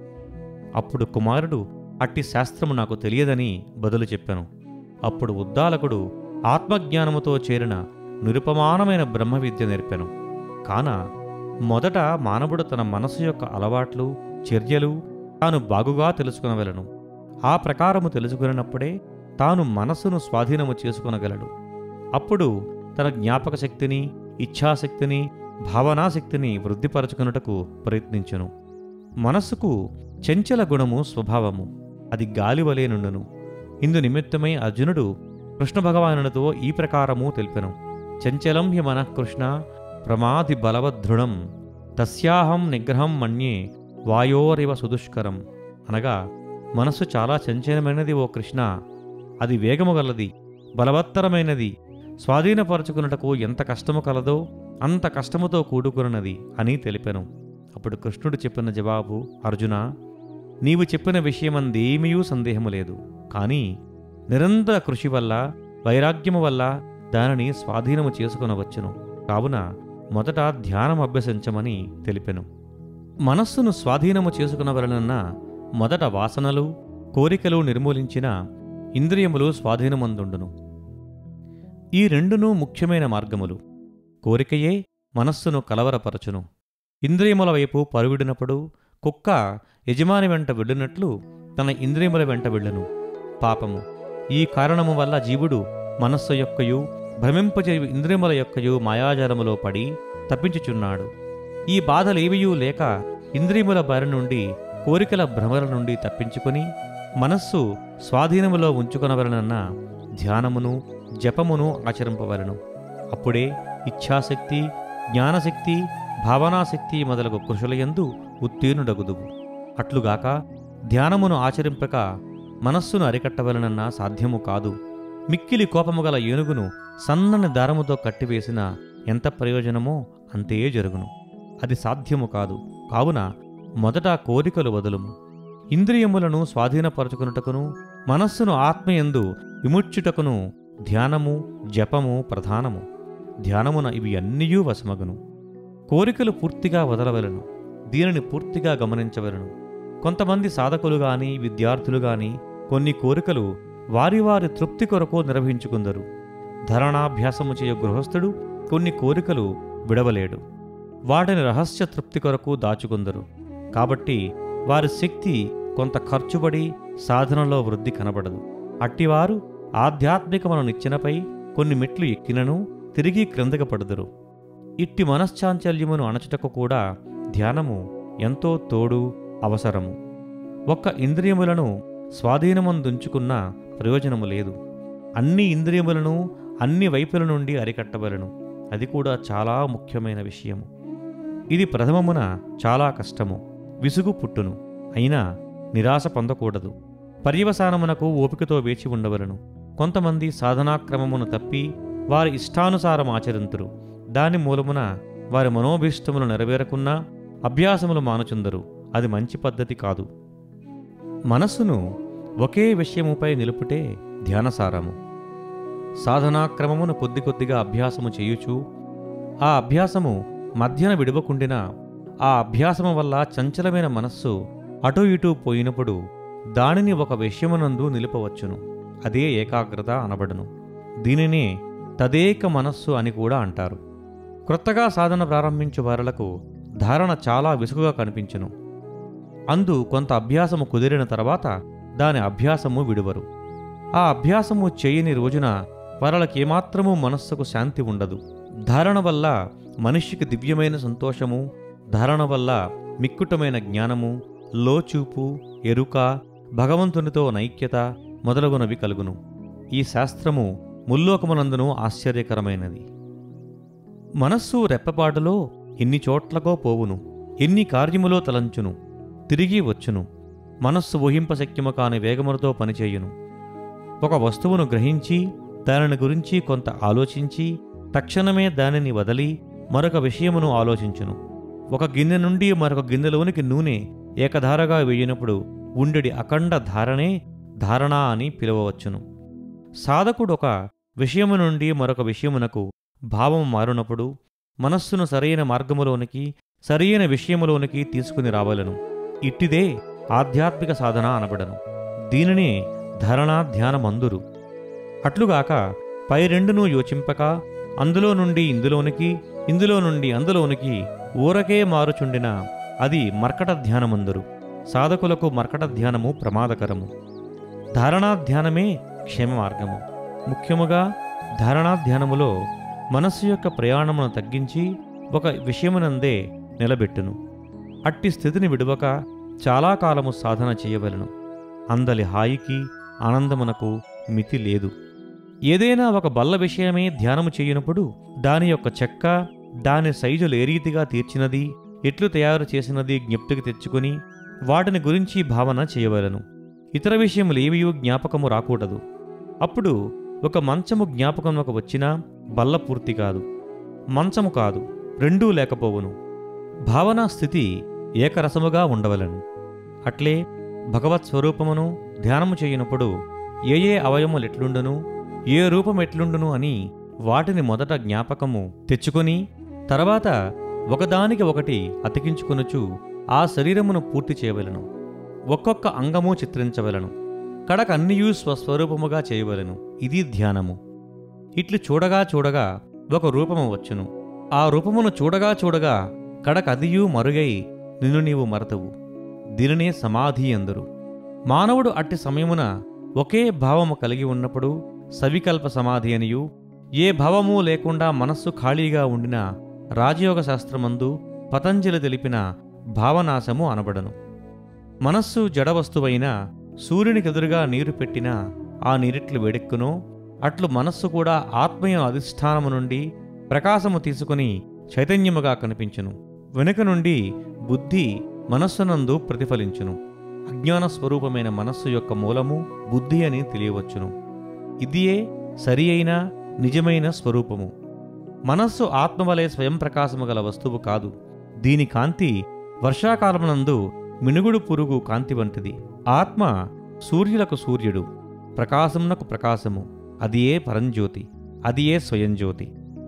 అప్పుడు కుమారుడు అట్టి శాస్త్రము నాకు తెలియదని బదులు చెప్పాను అప్పుడు ఉద్దాలకుడు ఆత్మజ్ఞానముతో చేరిన నిరుపమానమైన బ్రహ్మ విద్య నేర్పెను కాన మొదట మానవుడు తన మనసు యొక్క అలవాట్లు చర్యలు తాను బాగుగా తెలుసుకునవలను ఆ ప్రకారము తెలుసుకున్నప్పుడే తాను మనస్సును స్వాధీనము చేసుకొనగలడు అప్పుడు తన జ్ఞాపక శక్తిని ఇచ్ఛాశక్తిని భావనాశక్తిని వృద్ధిపరచుకున్నటకు ప్రయత్నించును మనస్సుకు చంచల గుణము స్వభావము అది గాలివలే నుండును ఇందు నిమిత్తమై అర్జునుడు కృష్ణ భగవానునితో ఈ ప్రకారము తెలిపెను చంచలం హి మనః కృష్ణ ప్రమాది బలవదృఢం తస్యాహం నిగ్రహం మన్యే వాయోరివ సుదుష్కరం అనగా మనస్సు చాలా చంచలమైనది ఓ కృష్ణ అది వేగము గలది బలవత్తరమైనది స్వాధీనపరచుకున్నటకు ఎంత కష్టము కలదో అంత కష్టముతో కూడుకున్నది అని తెలిపెను అప్పుడు కృష్ణుడు చెప్పిన జవాబు అర్జున నీవు చెప్పిన విషయమందేమీయూ సందేహము లేదు కానీ నిరంతర కృషి వల్ల వైరాగ్యము వల్ల దానిని స్వాధీనము చేసుకొనవచ్చును కావున మొదట ధ్యానం అభ్యసించమని తెలిపెను మనస్సును స్వాధీనము చేసుకునవలనన్న మొదట వాసనలు కోరికలు నిర్మూలించిన ఇంద్రియములు స్వాధీనమందుండును ఈ రెండును ముఖ్యమైన మార్గములు కోరికయే మనస్సును కలవరపరచును ఇంద్రియముల వైపు పరువిడినప్పుడు కుక్క యజమాని వెంట వెళ్ళినట్లు తన ఇంద్రియముల వెంట వెళ్ళును పాపము ఈ కారణము వల్ల జీవుడు మనస్సు యొక్కయు భ్రమింపజే ఇంద్రియముల యొక్కయు మాయాజాలములో పడి తప్పించుచున్నాడు ఈ బాధలేవియూ లేక ఇంద్రియముల బారి నుండి కోరికల భ్రమల నుండి తప్పించుకొని మనస్సు స్వాధీనములో ఉంచుకొనవలనన్న ధ్యానమును జపమును ఆచరింపవలను అప్పుడే ఇచ్ఛాశక్తి జ్ఞానశక్తి భావనాశక్తి మొదలగు కృషులయందు ఉత్తీర్ణుడగుదువు అట్లుగాక ధ్యానమును ఆచరింపక మనస్సును అరికట్టవలనన్న సాధ్యము కాదు మిక్కిలి కోపము గల ఏనుగును సన్నని దారముతో కట్టివేసిన ఎంత ప్రయోజనమో అంతే జరుగును అది సాధ్యము కాదు కావున మొదట కోరికలు వదులుము ఇంద్రియములను స్వాధీనపరచుకున్నటకును మనస్సును ఆత్మయందు విముచ్చుటకును ధ్యానము జపము ప్రధానము ధ్యానమున ఇవి అన్నీయూ వశమగును కోరికలు పూర్తిగా వదలవలను దీనిని పూర్తిగా గమనించవలను కొంతమంది సాధకులు గాని విద్యార్థులు గాని కొన్ని కోరికలు వారి వారి తృప్తి కొరకు నిర్వహించుకుందరు ధరణాభ్యాసము చేయ గృహస్థుడు కొన్ని కోరికలు విడవలేడు వాటిని రహస్య తృప్తి కొరకు దాచుకుందరు కాబట్టి వారి శక్తి కొంత ఖర్చుబడి సాధనలో వృద్ధి కనబడదు అట్టివారు ఆధ్యాత్మికమైన నిచ్చెనపై కొన్ని మెట్లు ఎక్కినను తిరిగి క్రిందకు పడుదురు ఇట్టి మనశ్చాంచల్యమును అణచుటకు కూడా ధ్యానము ఎంతో తోడు అవసరము ఒక్క ఇంద్రియములను స్వాధీనమందుంచుకున్న ప్రయోజనము లేదు అన్ని ఇంద్రియములను అన్ని వైపుల నుండి అరికట్టవలను అది కూడా చాలా ముఖ్యమైన విషయము ఇది ప్రథమమున చాలా కష్టము విసుగు పుట్టును అయినా నిరాశ పొందకూడదు పర్యవసానమునకు ఓపికతో వేచి ఉండవలను కొంతమంది సాధనాక్రమమును తప్పి వారి ఇష్టానుసారం ఆచరింతురు దాని మూలమున వారి మనోభీష్టములు నెరవేరకున్నా అభ్యాసములు మానుచుందరు అది మంచి పద్ధతి కాదు మనస్సును ఒకే విషయముపై నిలుపుటే ధ్యానసారము సాధనాక్రమమును కొద్ది కొద్దిగా అభ్యాసము చేయుచు ఆ అభ్యాసము మధ్యన విడవకుండినా ఆ అభ్యాసము వల్ల చంచలమైన మనస్సు అటు ఇటు పోయినప్పుడు దానిని ఒక విషయమునందు నిలుపవచ్చును అదే ఏకాగ్రత అనబడును దీనినే తదేక మనస్సు అని కూడా అంటారు క్రొత్తగా సాధన ప్రారంభించు వారలకు ధారణ చాలా విసుగుగా కనిపించును అందు కొంత అభ్యాసము కుదిరిన తర్వాత దాని అభ్యాసము విడువరు ఆ అభ్యాసము చేయని రోజున వారలకేమాత్రమూ మనస్సుకు శాంతి ఉండదు ధారణ వల్ల మనిషికి దివ్యమైన సంతోషము ధారణ వల్ల మిక్కుటమైన జ్ఞానము లోచూపు ఎరుక భగవంతునితో నైక్యత మొదలగునవి కలుగును ఈ శాస్త్రము ముల్లోకమునందును ఆశ్చర్యకరమైనది మనస్సు రెప్పపాటులో ఎన్ని చోట్లకో పోవును ఎన్ని కార్యములో తలంచును తిరిగి వచ్చును మనస్సు ఊహింపశక్యము కాని వేగములతో పనిచేయును ఒక వస్తువును గ్రహించి దానిని గురించి కొంత ఆలోచించి తక్షణమే దానిని వదలి మరొక విషయమును ఆలోచించును ఒక గిన్నె నుండి మరొక గిన్నెలోనికి నూనె ఏకధారగా వేయినప్పుడు ఉండెడి అఖండ ధారణే ధారణ అని పిలువవచ్చును సాధకుడు ఒక విషయము నుండి మరొక విషయమునకు భావం మారునప్పుడు మనస్సును సరైన మార్గములోనికి సరైన విషయములోనికి తీసుకుని రావలను ఇట్టిదే ఆధ్యాత్మిక సాధన అనబడను దీనినే ధరణ ధ్యానమందురు అట్లుగాక పై రెండును యోచింపక అందులో నుండి ఇందులోనికి ఇందులో నుండి అందులోనికి ఊరకే మారుచుండిన అది మర్కట ధ్యానమందురు సాధకులకు మర్కట ధ్యానము ప్రమాదకరము ధారణా ధ్యానమే క్షేమ మార్గము ముఖ్యముగా ధారణా ధ్యానములో మనస్సు యొక్క ప్రయాణమును తగ్గించి ఒక విషయమునందే నిలబెట్టును అట్టి స్థితిని విడువక చాలా కాలము సాధన చేయవలను అందలి హాయికి ఆనందమునకు మితి లేదు ఏదైనా ఒక బల్ల విషయమే ధ్యానము చేయనప్పుడు దాని యొక్క చెక్క దాని సైజులు ఏ రీతిగా తీర్చినది ఎట్లు తయారు చేసినది జ్ఞప్తికి తెచ్చుకొని వాటిని గురించి భావన చేయవలను ఇతర విషయములు ఏవియూ జ్ఞాపకము రాకూడదు అప్పుడు ఒక మంచము జ్ఞాపకమునకు వచ్చినా బల్ల పూర్తి కాదు మంచము కాదు రెండూ లేకపోవును భావనా స్థితి ఏకరసముగా ఉండవలను అట్లే భగవత్ స్వరూపమును ధ్యానము చేయనప్పుడు ఏ ఏ అవయములు ఎట్లుండును ఏ రూపం ఎట్లుండును అని వాటిని మొదట జ్ఞాపకము తెచ్చుకొని తర్వాత ఒకదానికి ఒకటి అతికించుకొనుచు ఆ శరీరమును పూర్తి చేయవలను ఒక్కొక్క అంగము చిత్రించవలను కడక అన్నియూ స్వస్వరూపముగా చేయవలను ఇది ధ్యానము ఇట్లు చూడగా చూడగా ఒక రూపము వచ్చును ఆ రూపమును చూడగా చూడగా కడక అదియూ మరుగై నిన్ను నీవు మరతవు దీనినే సమాధి అందరు మానవుడు అట్టి సమయమున ఒకే భావము కలిగి ఉన్నప్పుడు సవికల్ప సమాధి అనియు ఏ భావము లేకుండా మనస్సు ఖాళీగా ఉండిన రాజయోగ శాస్త్రమందు పతంజలి తెలిపిన భావనాశము అనబడను మనస్సు జడవస్తువైన సూర్యునికెదురుగా నీరు పెట్టినా ఆ నీరిట్లు వేడెక్కునో అట్లు మనస్సు కూడా ఆత్మీయ అధిష్టానము నుండి ప్రకాశము తీసుకుని చైతన్యముగా కనిపించును వెనుక నుండి బుద్ధి మనస్సునందు ప్రతిఫలించును అజ్ఞాన స్వరూపమైన మనస్సు యొక్క మూలము బుద్ధి అని తెలియవచ్చును ఇదియే సరి అయిన నిజమైన స్వరూపము మనస్సు ఆత్మవలే స్వయం ప్రకాశము గల వస్తువు కాదు దీని కాంతి వర్షాకాలమునందు మినుగుడు పురుగు కాంతి వంటిది ఆత్మ సూర్యులకు సూర్యుడు ప్రకాశమునకు ప్రకాశము అది ఏ పరంజ్యోతి అది ఏ స్వయంజ్యోతి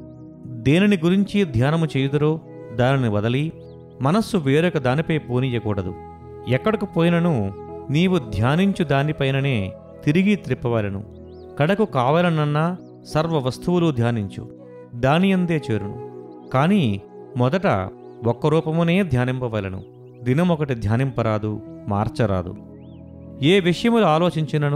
దేనిని గురించి ధ్యానము చేయుదరో దానిని వదలి మనస్సు వేరొక దానిపై పోనీయకూడదు ఎక్కడకు పోయినను నీవు ధ్యానించు దానిపైననే తిరిగి త్రిప్పవలను కడకు కావాలనన్నా సర్వ వస్తువులు ధ్యానించు దానియందే చేరును కానీ మొదట ఒక్క రూపమునే ధ్యానింపవలను దినమొకటి ధ్యానింపరాదు మార్చరాదు ఏ విషయములు ఆలోచించినను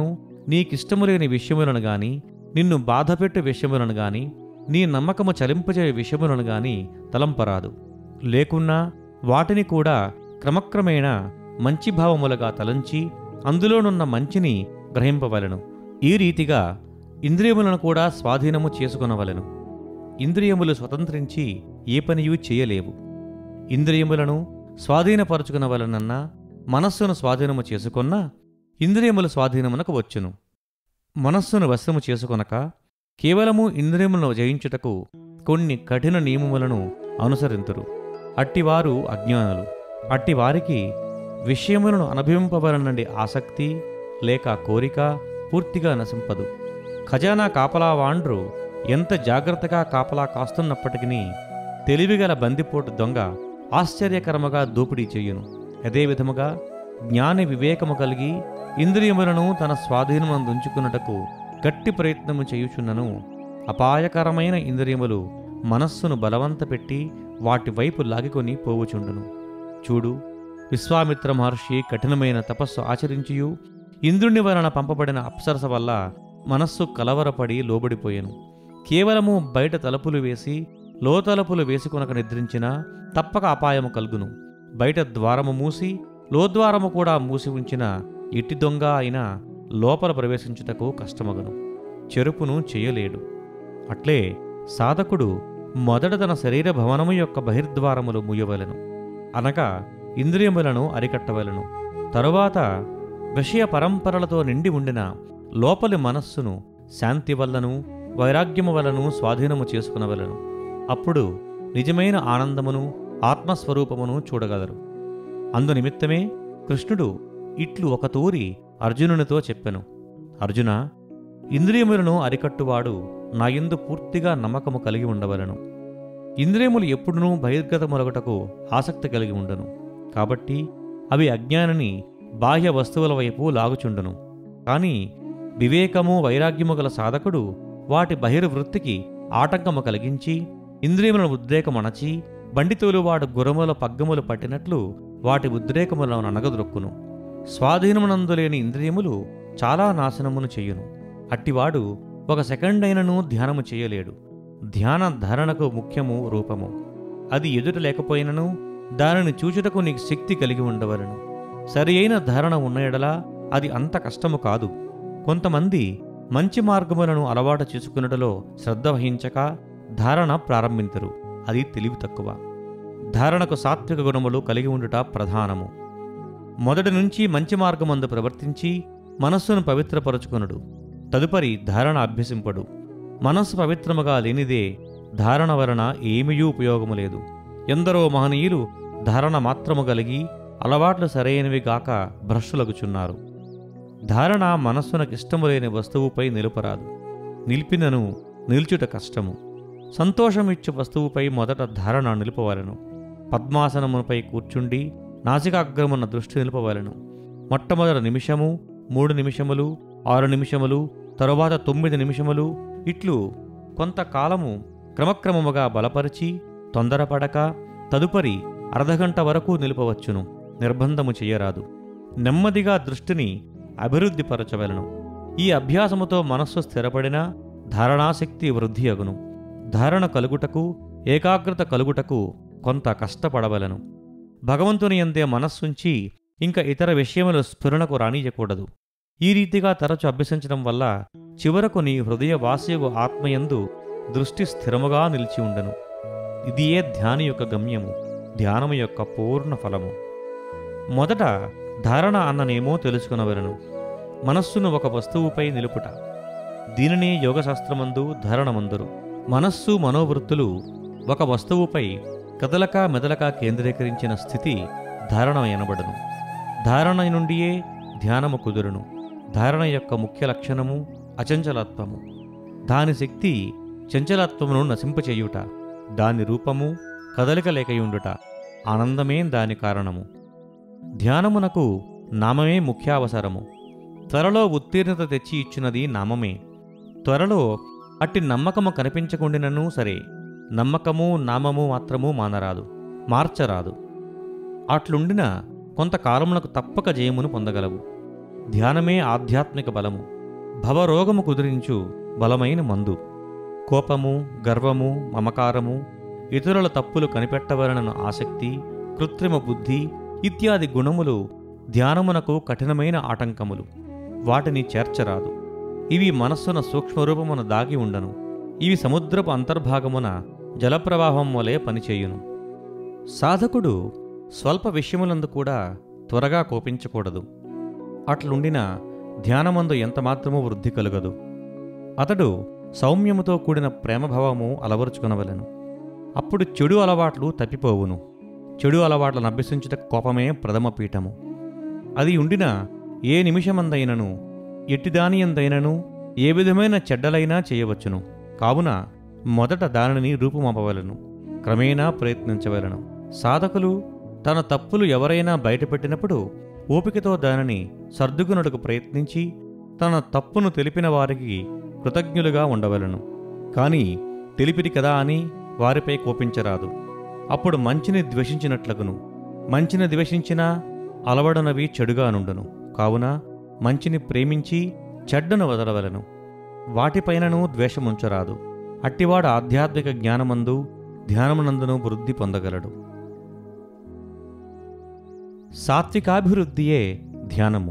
నీకిష్టము లేని విషయములను గాని నిన్ను బాధపెట్టు విషయములను గాని నీ నమ్మకము చలింపజే విషయములను గాని తలంపరాదు లేకున్నా వాటిని కూడా క్రమక్రమేణా మంచి భావములుగా తలంచి అందులోనున్న మంచిని గ్రహింపవలెను ఈ రీతిగా ఇంద్రియములను కూడా స్వాధీనము చేసుకొనవలెను ఇంద్రియములు స్వతంత్రించి ఏ పనియూ చేయలేవు ఇంద్రియములను స్వాధీనపరచుకునవలనన్నా మనస్సును స్వాధీనము చేసుకొన్నా ఇంద్రియముల స్వాధీనమునకు వచ్చును మనస్సును వశము చేసుకొనక కేవలము ఇంద్రియములను జయించుటకు కొన్ని కఠిన నియమములను అనుసరింతురు అట్టివారు అజ్ఞానులు అట్టివారికి విషయములను అనుభవింపవలనండి ఆసక్తి లేక కోరిక పూర్తిగా నశింపదు ఖజానా కాపలా వాండ్రు ఎంత జాగ్రత్తగా కాపలా కాస్తున్నప్పటికీ తెలివిగల బందిపోటు దొంగ ఆశ్చర్యకరముగా దోపిడీ చెయ్యును అదే విధముగా జ్ఞాని వివేకము కలిగి ఇంద్రియములను తన స్వాధీనమందుంచుకున్నటకు గట్టి ప్రయత్నము చేయుచున్నను అపాయకరమైన ఇంద్రియములు మనస్సును బలవంత పెట్టి వాటి వైపు లాగికొని పోవుచుండును చూడు విశ్వామిత్ర మహర్షి కఠినమైన తపస్సు ఆచరించియు ఇంద్రుని వలన పంపబడిన అప్సరస వల్ల మనస్సు కలవరపడి లోబడిపోయెను కేవలము బయట తలుపులు వేసి లోతలుపులు వేసుకొనక నిద్రించినా తప్పక అపాయము కలుగును బయట ద్వారము మూసి లోద్వారము కూడా మూసి ఉంచిన ఇట్టి దొంగ అయినా లోపల ప్రవేశించుటకు కష్టమగును చెరుపును చేయలేడు అట్లే సాధకుడు మొదట తన శరీర భవనము యొక్క బహిర్ద్వారములు ముయ్యవలెను అనగా ఇంద్రియములను అరికట్టవలెను తరువాత విషయ పరంపరలతో నిండి ఉండిన లోపలి మనస్సును శాంతి వల్లను వైరాగ్యము వలను స్వాధీనము చేసుకునవలను అప్పుడు నిజమైన ఆనందమును ఆత్మస్వరూపమును చూడగలరు అందునిమిత్తమే కృష్ణుడు ఇట్లు ఒక తూరి అర్జునునితో చెప్పెను అర్జున ఇంద్రియములను అరికట్టువాడు నా యందు పూర్తిగా నమ్మకము కలిగి ఉండవలను ఇంద్రియములు ఎప్పుడునూ బహిర్గతమొలగటకు ఆసక్తి కలిగి ఉండను కాబట్టి అవి అజ్ఞానిని బాహ్య వస్తువుల వైపు లాగుచుండును కాని వివేకము వైరాగ్యము గల సాధకుడు వాటి బహిర్వృత్తికి ఆటంకము కలిగించి ఇంద్రియములను ఉద్రేకమణచి బండితోలువాడు గురముల పగ్గములు పట్టినట్లు వాటి ఉద్రేకములను అనగదొక్కును స్వాధీనమునందులేని ఇంద్రియములు చాలా నాశనమును చెయ్యును అట్టివాడు ఒక సెకండ్ అయినను ధ్యానము చేయలేడు ధ్యాన ధారణకు ముఖ్యము రూపము అది ఎదుట లేకపోయినను దానిని చూచుటకు నీకు శక్తి కలిగి ఉండవలను సరి అయిన ధారణ ఉన్న ఎడలా అది అంత కష్టము కాదు కొంతమంది మంచి మార్గములను అలవాటు చేసుకున్నటలో శ్రద్ధ వహించక ధారణ ప్రారంభించరు అది తెలివి తక్కువ ధారణకు సాత్విక గుణములు కలిగి ఉండుట ప్రధానము మొదటి నుంచి మంచి మార్గమందు ప్రవర్తించి మనస్సును పవిత్రపరచుకొనుడు తదుపరి ధారణ అభ్యసింపడు మనస్సు పవిత్రముగా లేనిదే ధారణ వలన ఏమీ ఉపయోగము లేదు ఎందరో మహనీయులు ధారణ మాత్రము కలిగి అలవాట్లు సరైనవి గాక భ్రష్టులగుచున్నారు ధారణ మనస్సునకిష్టము లేని వస్తువుపై నిలుపరాదు నిలిపినను నిల్చుట కష్టము సంతోషమిచ్చు వస్తువుపై మొదట ధారణ నిలుపవలను పద్మాసనముపై కూర్చుండి నాసికాగ్రమున్న దృష్టి నిలుపవలను మొట్టమొదటి నిమిషము మూడు నిమిషములు ఆరు నిమిషములు తరువాత తొమ్మిది నిమిషములు ఇట్లు కొంతకాలము క్రమక్రమముగా బలపరిచి తొందరపడక తదుపరి అర్ధగంట వరకు నిలుపవచ్చును నిర్బంధము చెయ్యరాదు నెమ్మదిగా దృష్టిని అభివృద్ధిపరచవలను ఈ అభ్యాసముతో మనస్సు స్థిరపడిన ధారణాశక్తి వృద్ధి అగును ధారణ కలుగుటకు ఏకాగ్రత కలుగుటకు కొంత కష్టపడవలను భగవంతుని అందే మనస్సుంచి ఇంకా ఇతర విషయముల స్ఫురణకు రానియకూడదు ఈ రీతిగా తరచు అభ్యసించడం వల్ల చివరకు నీ హృదయ వాసయగు ఆత్మయందు దృష్టి స్థిరముగా నిలిచి ఉండను ఇదియే ధ్యాని యొక్క గమ్యము ధ్యానము యొక్క పూర్ణ ఫలము మొదట ధారణ అన్ననేమో తెలుసుకునవలను మనస్సును ఒక వస్తువుపై నిలుపుట దీనినే యోగశాస్త్రమందు ధారణమందురు మనస్సు మనోవృత్తులు ఒక వస్తువుపై కదలక మెదలక కేంద్రీకరించిన స్థితి ధారణ ఎనబడును ధారణ నుండియే ధ్యానము కుదురును ధారణ యొక్క ముఖ్య లక్షణము అచంచలత్వము దాని శక్తి చంచలత్వమును నశింపచేయుట దాని రూపము కదలిక లేకయుండుట ఆనందమే దాని కారణము ధ్యానమునకు నామమే ముఖ్యావసరము త్వరలో ఉత్తీర్ణత తెచ్చి ఇచ్చినది నామమే త్వరలో అట్టి నమ్మకము కనిపించకుండినను సరే నమ్మకము నామము మాత్రము మానరాదు మార్చరాదు అట్లుండిన కొంతకాలమునకు తప్పక జయమును పొందగలవు ధ్యానమే ఆధ్యాత్మిక బలము భవరోగము కుదిరించు బలమైన మందు కోపము గర్వము మమకారము ఇతరుల తప్పులు కనిపెట్టవలనను ఆసక్తి కృత్రిమ బుద్ధి ఇత్యాది గుణములు ధ్యానమునకు కఠినమైన ఆటంకములు వాటిని చేర్చరాదు ఇవి మనస్సున సూక్ష్మరూపమున దాగి ఉండను ఇవి సముద్రపు అంతర్భాగమున జలప్రవాహం వలె పనిచేయును సాధకుడు స్వల్ప విషయములందు కూడా త్వరగా కోపించకూడదు అట్లుండిన ధ్యానమందు ఎంతమాత్రమూ వృద్ధి కలుగదు అతడు సౌమ్యముతో కూడిన ప్రేమభావము అలవరుచుకునవలెను అప్పుడు చెడు అలవాట్లు తప్పిపోవును చెడు అలవాట్లను అభ్యసించుట కోపమే ప్రథమ పీఠము అది ఉండిన ఏ నిమిషమందైనను ఎట్టిదానియందైనను ఏ విధమైన చెడ్డలైనా చేయవచ్చును కావున మొదట దానిని రూపుమాపవలను క్రమేణా ప్రయత్నించవలను సాధకులు తన తప్పులు ఎవరైనా బయటపెట్టినప్పుడు ఓపికతో దానిని సర్దుకునుటకు ప్రయత్నించి తన తప్పును తెలిపిన వారికి కృతజ్ఞులుగా ఉండవలను కానీ తెలిపిరి కదా అని వారిపై కోపించరాదు అప్పుడు మంచిని ద్వేషించినట్లగును మంచిని ద్వేషించినా అలవడనవి చెడుగా నుండును కావున మంచిని ప్రేమించి చెడ్డను వదలవలను వాటిపైనను ద్వేషముంచరాదు అట్టివాడు ఆధ్యాత్మిక జ్ఞానమందు ధ్యానమునందును వృద్ధి పొందగలడు సాత్వికాభివృద్ధియే ధ్యానము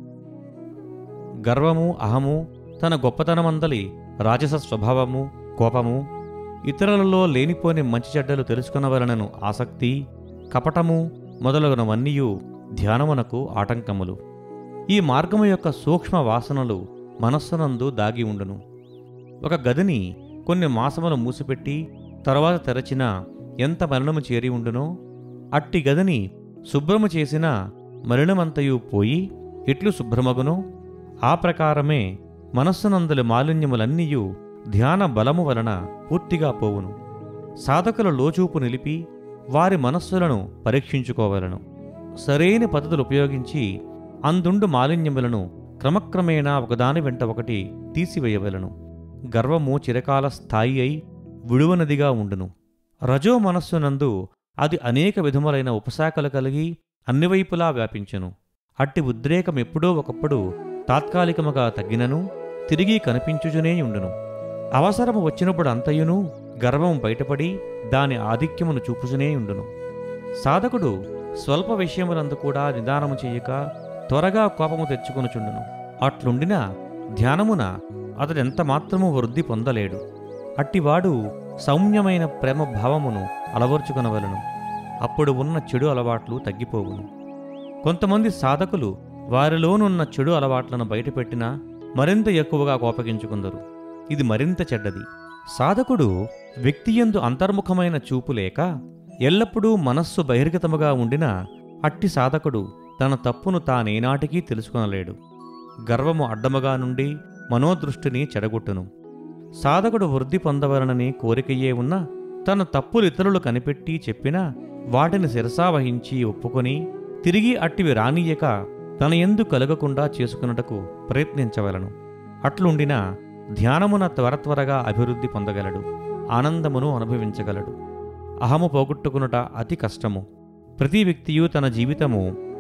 గర్వము అహము తన గొప్పతనమందలి రాజస స్వభావము కోపము ఇతరులలో లేనిపోని మంచి చెడ్డలు తెలుసుకునవలనను ఆసక్తి కపటము మొదలగునవన్నీయు ధ్యానమునకు ఆటంకములు ఈ మార్గము యొక్క సూక్ష్మ వాసనలు మనస్సునందు దాగి ఉండును ఒక గదిని కొన్ని మాసములు మూసిపెట్టి తరువాత తెరచినా ఎంత మరణము చేరి ఉండునో అట్టి గదిని శుభ్రము చేసిన మలినమంతయు పోయి ఎట్లు శుభ్రమగునో ఆ ప్రకారమే మనస్సునందలి మాలిన్యములన్నీయు ధ్యాన బలము వలన పూర్తిగా పోవును సాధకుల లోచూపు నిలిపి వారి మనస్సులను పరీక్షించుకోవలను సరైన పద్ధతులు ఉపయోగించి అందుండు మాలిన్యములను క్రమక్రమేణా ఒకదాని వెంట ఒకటి తీసివేయవలను గర్వము చిరకాల స్థాయి అయి విడువనదిగా ఉండును రజో మనస్సునందు అది అనేక విధములైన ఉపశాఖలు కలిగి అన్ని వైపులా వ్యాపించెను అట్టి ఉద్రేకం ఎప్పుడో ఒకప్పుడు తాత్కాలికముగా తగ్గినను తిరిగి కనిపించుచునే ఉండును అవసరము వచ్చినప్పుడు అంతయును గర్వం బయటపడి దాని ఆధిక్యమును చూపుచునే ఉండును సాధకుడు స్వల్ప విషయములందు కూడా నిదానము చేయక త్వరగా కోపము తెచ్చుకొనుచుండును అట్లుండిన ధ్యానమున అతడెంత మాత్రము వృద్ధి పొందలేడు అట్టివాడు సౌమ్యమైన ప్రేమ భావమును అలవర్చుకొనవలను అప్పుడు ఉన్న చెడు అలవాట్లు తగ్గిపోవును కొంతమంది సాధకులు వారిలోనున్న చెడు అలవాట్లను బయటపెట్టినా మరింత ఎక్కువగా కోపగించుకుందరు ఇది మరింత చెడ్డది సాధకుడు వ్యక్తియందు అంతర్ముఖమైన చూపు లేక ఎల్లప్పుడూ మనస్సు బహిర్గతముగా ఉండినా అట్టి సాధకుడు తన తప్పును తానేనాటికీ తెలుసుకొనలేడు గర్వము అడ్డముగా నుండి మనోదృష్టిని చెడగొట్టును సాధకుడు వృద్ధి పొందవలనని కోరికయే ఉన్న తన తప్పులు ఇతరులు కనిపెట్టి చెప్పినా వాటిని శిరసావహించి ఒప్పుకొని తిరిగి అట్టివి రానియక తన ఎందు కలగకుండా చేసుకున్నటకు ప్రయత్నించవలను అట్లుండినా ధ్యానమున త్వర త్వరగా అభివృద్ధి పొందగలడు ఆనందమును అనుభవించగలడు అహము పోగొట్టుకునుట అతి కష్టము ప్రతి వ్యక్తియు తన జీవితము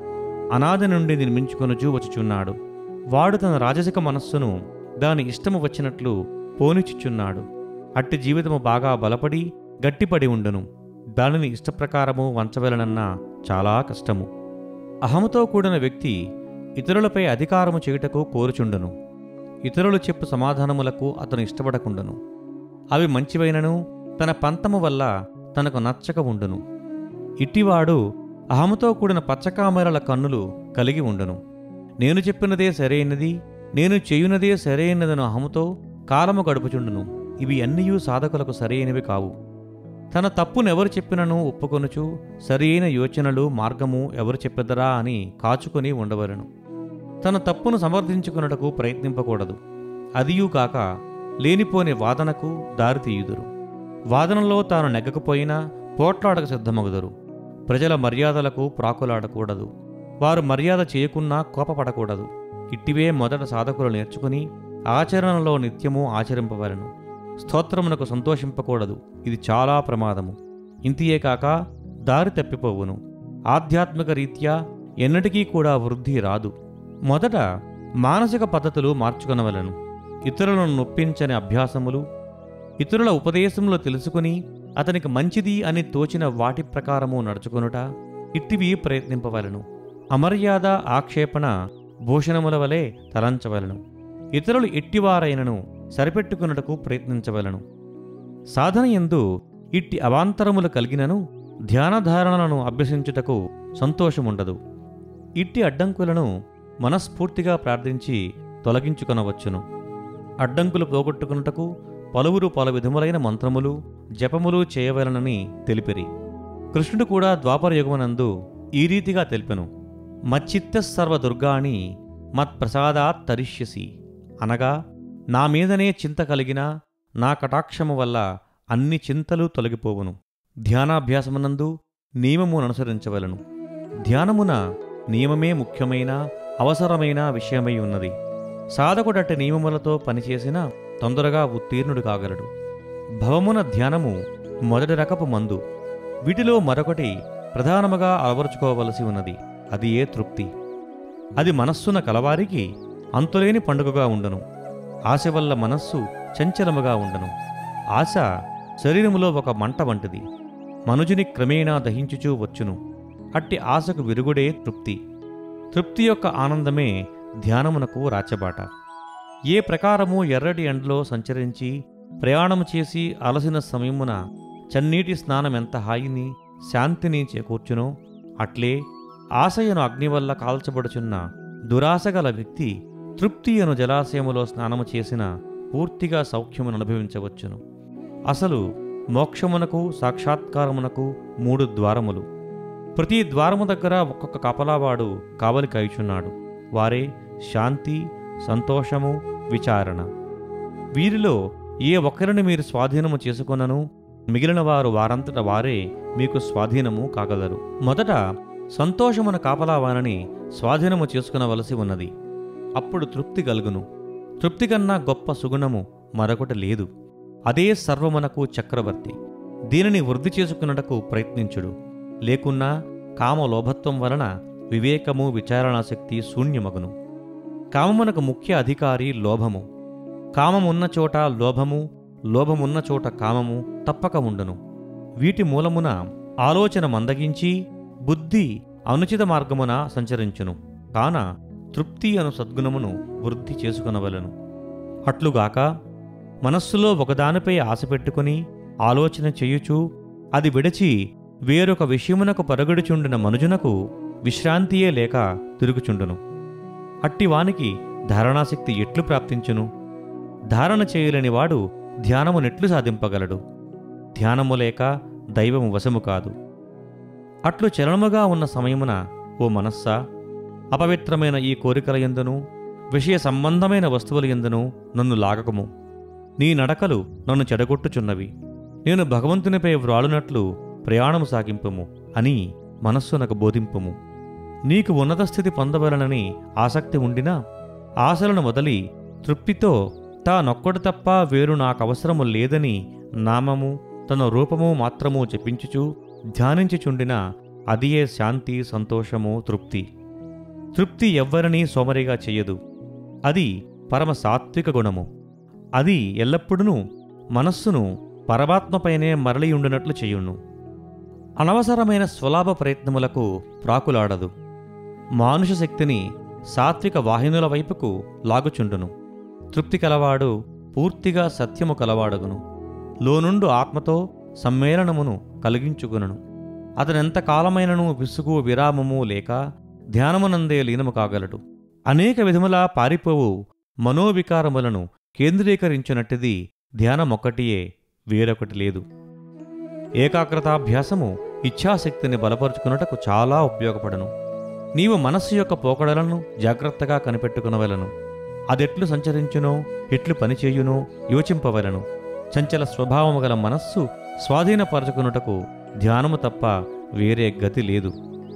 అనాది నుండి నిర్మించుకొనుచూ వచ్చుచున్నాడు వాడు తన రాజసిక మనస్సును దాని ఇష్టము వచ్చినట్లు పోనిచుచున్నాడు అట్టి జీవితము బాగా బలపడి గట్టిపడి ఉండును దానిని ఇష్టప్రకారము వంచవలనన్నా చాలా కష్టము అహముతో కూడిన వ్యక్తి ఇతరులపై అధికారము చేయుటకు కోరుచుండును ఇతరులు చెప్పు సమాధానములకు అతను ఇష్టపడకుండును అవి మంచివైనను తన పంతము వల్ల తనకు నచ్చక ఉండును ఇట్టివాడు అహముతో కూడిన పచ్చకామెరల కన్నులు కలిగి ఉండును నేను చెప్పినదే సరైనది నేను చేయునదే సరైనదను అహముతో కాలము గడుపుచుండును ఇవి అన్నీయూ సాధకులకు సరైనవి కావు తన తప్పునెవరు చెప్పినను ఒప్పుకొనుచు సరియైన యోచనలు మార్గము ఎవరు చెప్పెదరా అని కాచుకొని ఉండవలను తన తప్పును సమర్థించుకున్నటకు ప్రయత్నింపకూడదు అదియూ కాక లేనిపోని వాదనకు దారితీయుదురు వాదనలో తాను నెగ్గకపోయినా పోట్లాడక సిద్ధమగుదురు ప్రజల మర్యాదలకు ప్రాకులాడకూడదు వారు మర్యాద చేయకున్నా కోపపడకూడదు ఇట్టివే మొదట సాధకులు నేర్చుకుని ఆచరణలో నిత్యము ఆచరింపవలను స్తోత్రమునకు సంతోషింపకూడదు ఇది చాలా ప్రమాదము ఇంతియే కాక దారి తప్పిపోవును ఆధ్యాత్మిక రీత్యా ఎన్నటికీ కూడా వృద్ధి రాదు మొదట మానసిక పద్ధతులు మార్చుకొనవలను ఇతరులను నొప్పించని అభ్యాసములు ఇతరుల ఉపదేశములు తెలుసుకుని అతనికి మంచిది అని తోచిన వాటి ప్రకారము నడుచుకొనుట ఇట్టివి ప్రయత్నింపవలను అమర్యాద ఆక్షేపణ భూషణముల వలె తలంచవలను ఇతరులు ఎట్టివారైనను సరిపెట్టుకున్నటకు ప్రయత్నించవలను సాధన ఎందు ఇట్టి అవాంతరములు కలిగినను ధ్యానధారణలను అభ్యసించుటకు సంతోషముండదు ఇట్టి అడ్డంకులను మనస్ఫూర్తిగా ప్రార్థించి తొలగించుకొనవచ్చును అడ్డంకులు పోగొట్టుకున్నటకు పలువురు పలు విధములైన మంత్రములు జపములు చేయవలనని తెలిపిరి కృష్ణుడు కూడా ద్వాపర యుగమునందు ఈ రీతిగా తెలిపెను మచ్చిత్త సర్వదుర్గాణి మత్ప్రసాదాత్ తరిష్యసి అనగా నా మీదనే చింత కలిగిన నా కటాక్షము వల్ల అన్ని చింతలు తొలగిపోవును ధ్యానాభ్యాసమునందు నియమమును అనుసరించవలను ధ్యానమున నియమమే ముఖ్యమైన అవసరమైన విషయమై ఉన్నది సాధకుడట్టి నియమములతో పనిచేసిన తొందరగా ఉత్తీర్ణుడు కాగలడు భవమున ధ్యానము మొదటి రకపు మందు వీటిలో మరొకటి ప్రధానముగా అలవరుచుకోవలసి ఉన్నది అది ఏ తృప్తి అది మనస్సున కలవారికి అంతులేని పండుగగా ఉండను ఆశ వల్ల మనస్సు చంచలముగా ఉండను ఆశ శరీరములో ఒక మంట వంటిది మనుజుని క్రమేణా దహించుచూ వచ్చును అట్టి ఆశకు విరుగుడే తృప్తి తృప్తి యొక్క ఆనందమే ధ్యానమునకు రాచబాట ఏ ప్రకారము ఎర్రటి ఎండలో సంచరించి ప్రయాణము చేసి అలసిన సమయమున చన్నీటి స్నానం ఎంత హాయిని శాంతిని చేకూర్చునో అట్లే ఆశయను అగ్ని వల్ల కాల్చబడుచున్న దురాశగల వ్యక్తి తృప్తి అను జలాశయములో స్నానము చేసిన పూర్తిగా సౌఖ్యమును అనుభవించవచ్చును అసలు మోక్షమునకు సాక్షాత్కారమునకు మూడు ద్వారములు ప్రతి ద్వారము దగ్గర ఒక్కొక్క కపలావాడు కావలి కాయుచున్నాడు వారే శాంతి సంతోషము విచారణ వీరిలో ఏ ఒక్కరిని మీరు స్వాధీనము చేసుకొనను మిగిలిన వారు వారంతట వారే మీకు స్వాధీనము కాగలరు మొదట సంతోషమున కాపలావానని స్వాధీనము చేసుకునవలసి ఉన్నది అప్పుడు తృప్తి కలుగును తృప్తి కన్నా గొప్ప సుగుణము మరొకటి లేదు అదే సర్వమునకు చక్రవర్తి దీనిని వృద్ధి చేసుకున్నటకు ప్రయత్నించుడు లేకున్నా కామలోభత్వం వలన వివేకము విచారణాశక్తి శూన్యమగును కామమునకు ముఖ్య అధికారి లోభము కామమున్న చోట లోభము లోభమున్న చోట కామము తప్పక ఉండును వీటి మూలమున ఆలోచన మందగించి బుద్ధి అనుచిత మార్గమున సంచరించును కాన తృప్తి అను సద్గుణమును వృద్ధి చేసుకునవలను అట్లుగాక మనస్సులో ఒకదానిపై ఆశ పెట్టుకుని ఆలోచన చేయుచు అది విడచి వేరొక విషయమునకు పరుగుడుచుండిన మనుజునకు విశ్రాంతియే లేక తిరుగుచుండును అట్టివానికి ధారణాశక్తి ఎట్లు ప్రాప్తించును ధారణ చేయలేని వాడు ధ్యానము నెట్లు సాధింపగలడు ధ్యానము లేక దైవము వశము కాదు అట్లు చలనముగా ఉన్న సమయమున ఓ మనస్సా అపవిత్రమైన ఈ కోరికల ఎందును విషయ సంబంధమైన వస్తువుల ఎందును నన్ను లాగకము నీ నడకలు నన్ను చెడగొట్టుచున్నవి నేను భగవంతునిపై వ్రాలునట్లు ప్రయాణము సాగింపము అని మనస్సునకు బోధింపుము నీకు ఉన్నత స్థితి పొందవలనని ఆసక్తి ఉండినా ఆశలను వదిలి తృప్తితో తానొక్కడు తప్ప వేరు నాకవసరము లేదని నామము తన రూపము మాత్రము జపించుచు ధ్యానించుచుండిన అదియే శాంతి సంతోషము తృప్తి తృప్తి ఎవ్వరినీ సోమరిగా చెయ్యదు అది పరమ సాత్విక గుణము అది ఎల్లప్పుడూ మనస్సును పరమాత్మపైనే మరలి ఉండినట్లు చేయును అనవసరమైన స్వలాభ ప్రయత్నములకు ప్రాకులాడదు మానుష శక్తిని సాత్విక వాహినుల వైపుకు లాగుచుండును తృప్తి కలవాడు పూర్తిగా సత్యము కలవాడగును లోనుండు ఆత్మతో సమ్మేళనమును కలిగించుకును అతనెంత కాలమైనను విసుగు విరామము లేక ధ్యానమునందే లీనము కాగలడు అనేక విధములా పారిపోవు మనోవికారములను కేంద్రీకరించినట్టిది ధ్యానమొక్కటియే వేరొకటి లేదు ఏకాగ్రతాభ్యాసము ఇచ్ఛాశక్తిని బలపరుచుకున్నటకు చాలా ఉపయోగపడను నీవు మనస్సు యొక్క పోకడలను జాగ్రత్తగా కనిపెట్టుకునవలను అదెట్లు సంచరించునో ఎట్లు పనిచేయునో యోచింపవలను చంచల స్వభావము గల మనస్సు స్వాధీనపరచుకున్నటకు ధ్యానము తప్ప వేరే గతి లేదు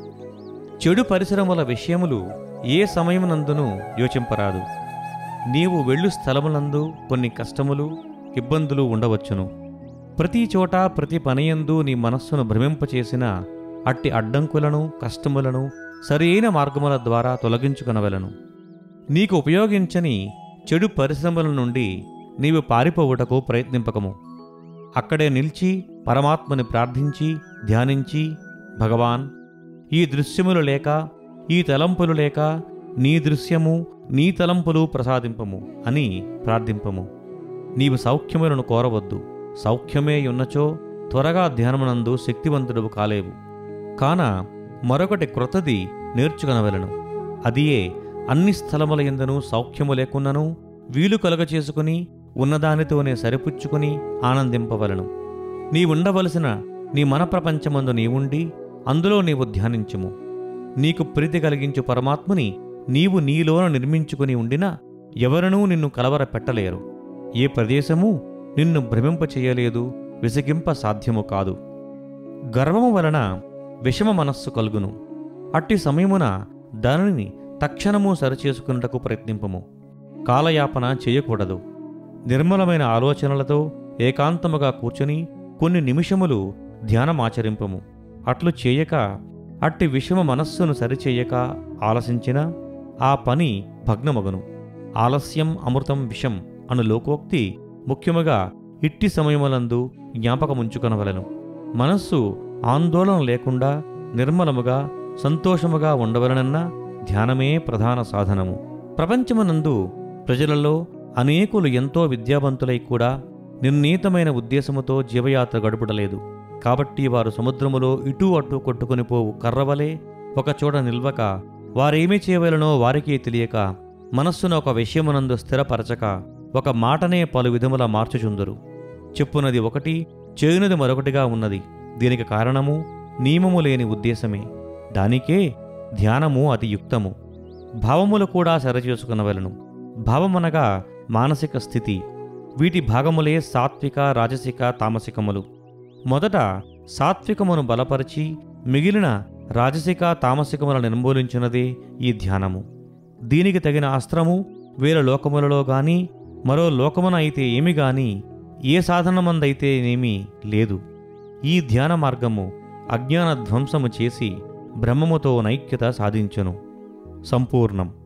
చెడు పరిశ్రమల విషయములు ఏ సమయమునందునూ యోచింపరాదు నీవు వెళ్ళు స్థలములందు కొన్ని కష్టములు ఇబ్బందులు ఉండవచ్చును ప్రతి చోట ప్రతి పనియందు నీ మనస్సును భ్రమింపచేసిన అట్టి అడ్డంకులను కష్టములను సరియైన మార్గముల ద్వారా తొలగించుకొనవలను నీకు ఉపయోగించని చెడు పరిశ్రమల నుండి నీవు పారిపోవుటకు ప్రయత్నింపకము అక్కడే నిలిచి పరమాత్మని ప్రార్థించి ధ్యానించి భగవాన్ ఈ దృశ్యములు లేక ఈ తలంపులు లేక నీ దృశ్యము నీ తలంపులు ప్రసాదింపము అని ప్రార్థింపము నీవు సౌఖ్యములను కోరవద్దు సౌఖ్యమే ఉన్నచో త్వరగా ధ్యానమునందు శక్తివంతుడవు కాలేవు కాన మరొకటి క్రొత్తది నేర్చుకొనవలను అదియే అన్ని స్థలముల ఎందను సౌఖ్యము లేకున్నను వీలు కలుగచేసుకుని ఉన్నదానితోనే సరిపుచ్చుకుని ఆనందింపవలను నీవుండవలసిన నీ మన ప్రపంచమందు నీవుండి అందులో నీవు ధ్యానించుము నీకు ప్రీతి కలిగించు పరమాత్ముని నీవు నీలోన నిర్మించుకుని ఉండినా ఎవరనూ నిన్ను కలవర పెట్టలేరు ఏ ప్రదేశము నిన్ను భ్రమింప చేయలేదు విసిగింప సాధ్యము కాదు గర్వము వలన విషమ మనస్సు కలుగును అట్టి సమయమున దానిని తక్షణము సరిచేసుకున్నటకు ప్రయత్నింపము కాలయాపన చేయకూడదు నిర్మలమైన ఆలోచనలతో ఏకాంతముగా కూర్చుని కొన్ని నిమిషములు ధ్యానమాచరింపము అట్లు చేయక అట్టి విషమ మనస్సును సరిచేయక ఆలసించిన ఆ పని భగ్నమగును ఆలస్యం అమృతం విషం అను లోకోక్తి ముఖ్యముగా ఇట్టి సమయములందు జ్ఞాపకముంచుకొనవలెను మనస్సు ఆందోళన లేకుండా నిర్మలముగా సంతోషముగా ఉండవలనన్న ధ్యానమే ప్రధాన సాధనము ప్రపంచమునందు ప్రజలలో అనేకులు ఎంతో విద్యావంతులై కూడా నిర్ణీతమైన ఉద్దేశముతో జీవయాత్ర గడుపుటలేదు కాబట్టి వారు సముద్రములో ఇటూ అటు కొట్టుకుని పోవు కర్రవలే ఒకచోట నిల్వక వారేమి చేయవలనో వారికే తెలియక మనస్సును ఒక విషయమునందు స్థిరపరచక ఒక మాటనే పలు విధముల మార్చుచుందరు చెప్పునది ఒకటి చేయునది మరొకటిగా ఉన్నది దీనికి కారణము నియమము లేని ఉద్దేశమే దానికే ధ్యానము అతి యుక్తము భావములు కూడా సరిచేసుకునవలను భావమనగా మానసిక స్థితి వీటి భాగములే సాత్విక రాజసిక తామసికములు మొదట సాత్వికమును బలపరిచి మిగిలిన రాజసిక తామసికముల నిర్మూలించినదే ఈ ధ్యానము దీనికి తగిన అస్త్రము వేరే లోకములలో గాని మరో లోకమున అయితే ఏమి గాని ఏ సాధనమందైతేనేమీ లేదు ఈ ధ్యాన మార్గము అజ్ఞాన ధ్వంసము చేసి బ్రహ్మముతో నైక్యత సాధించును సంపూర్ణం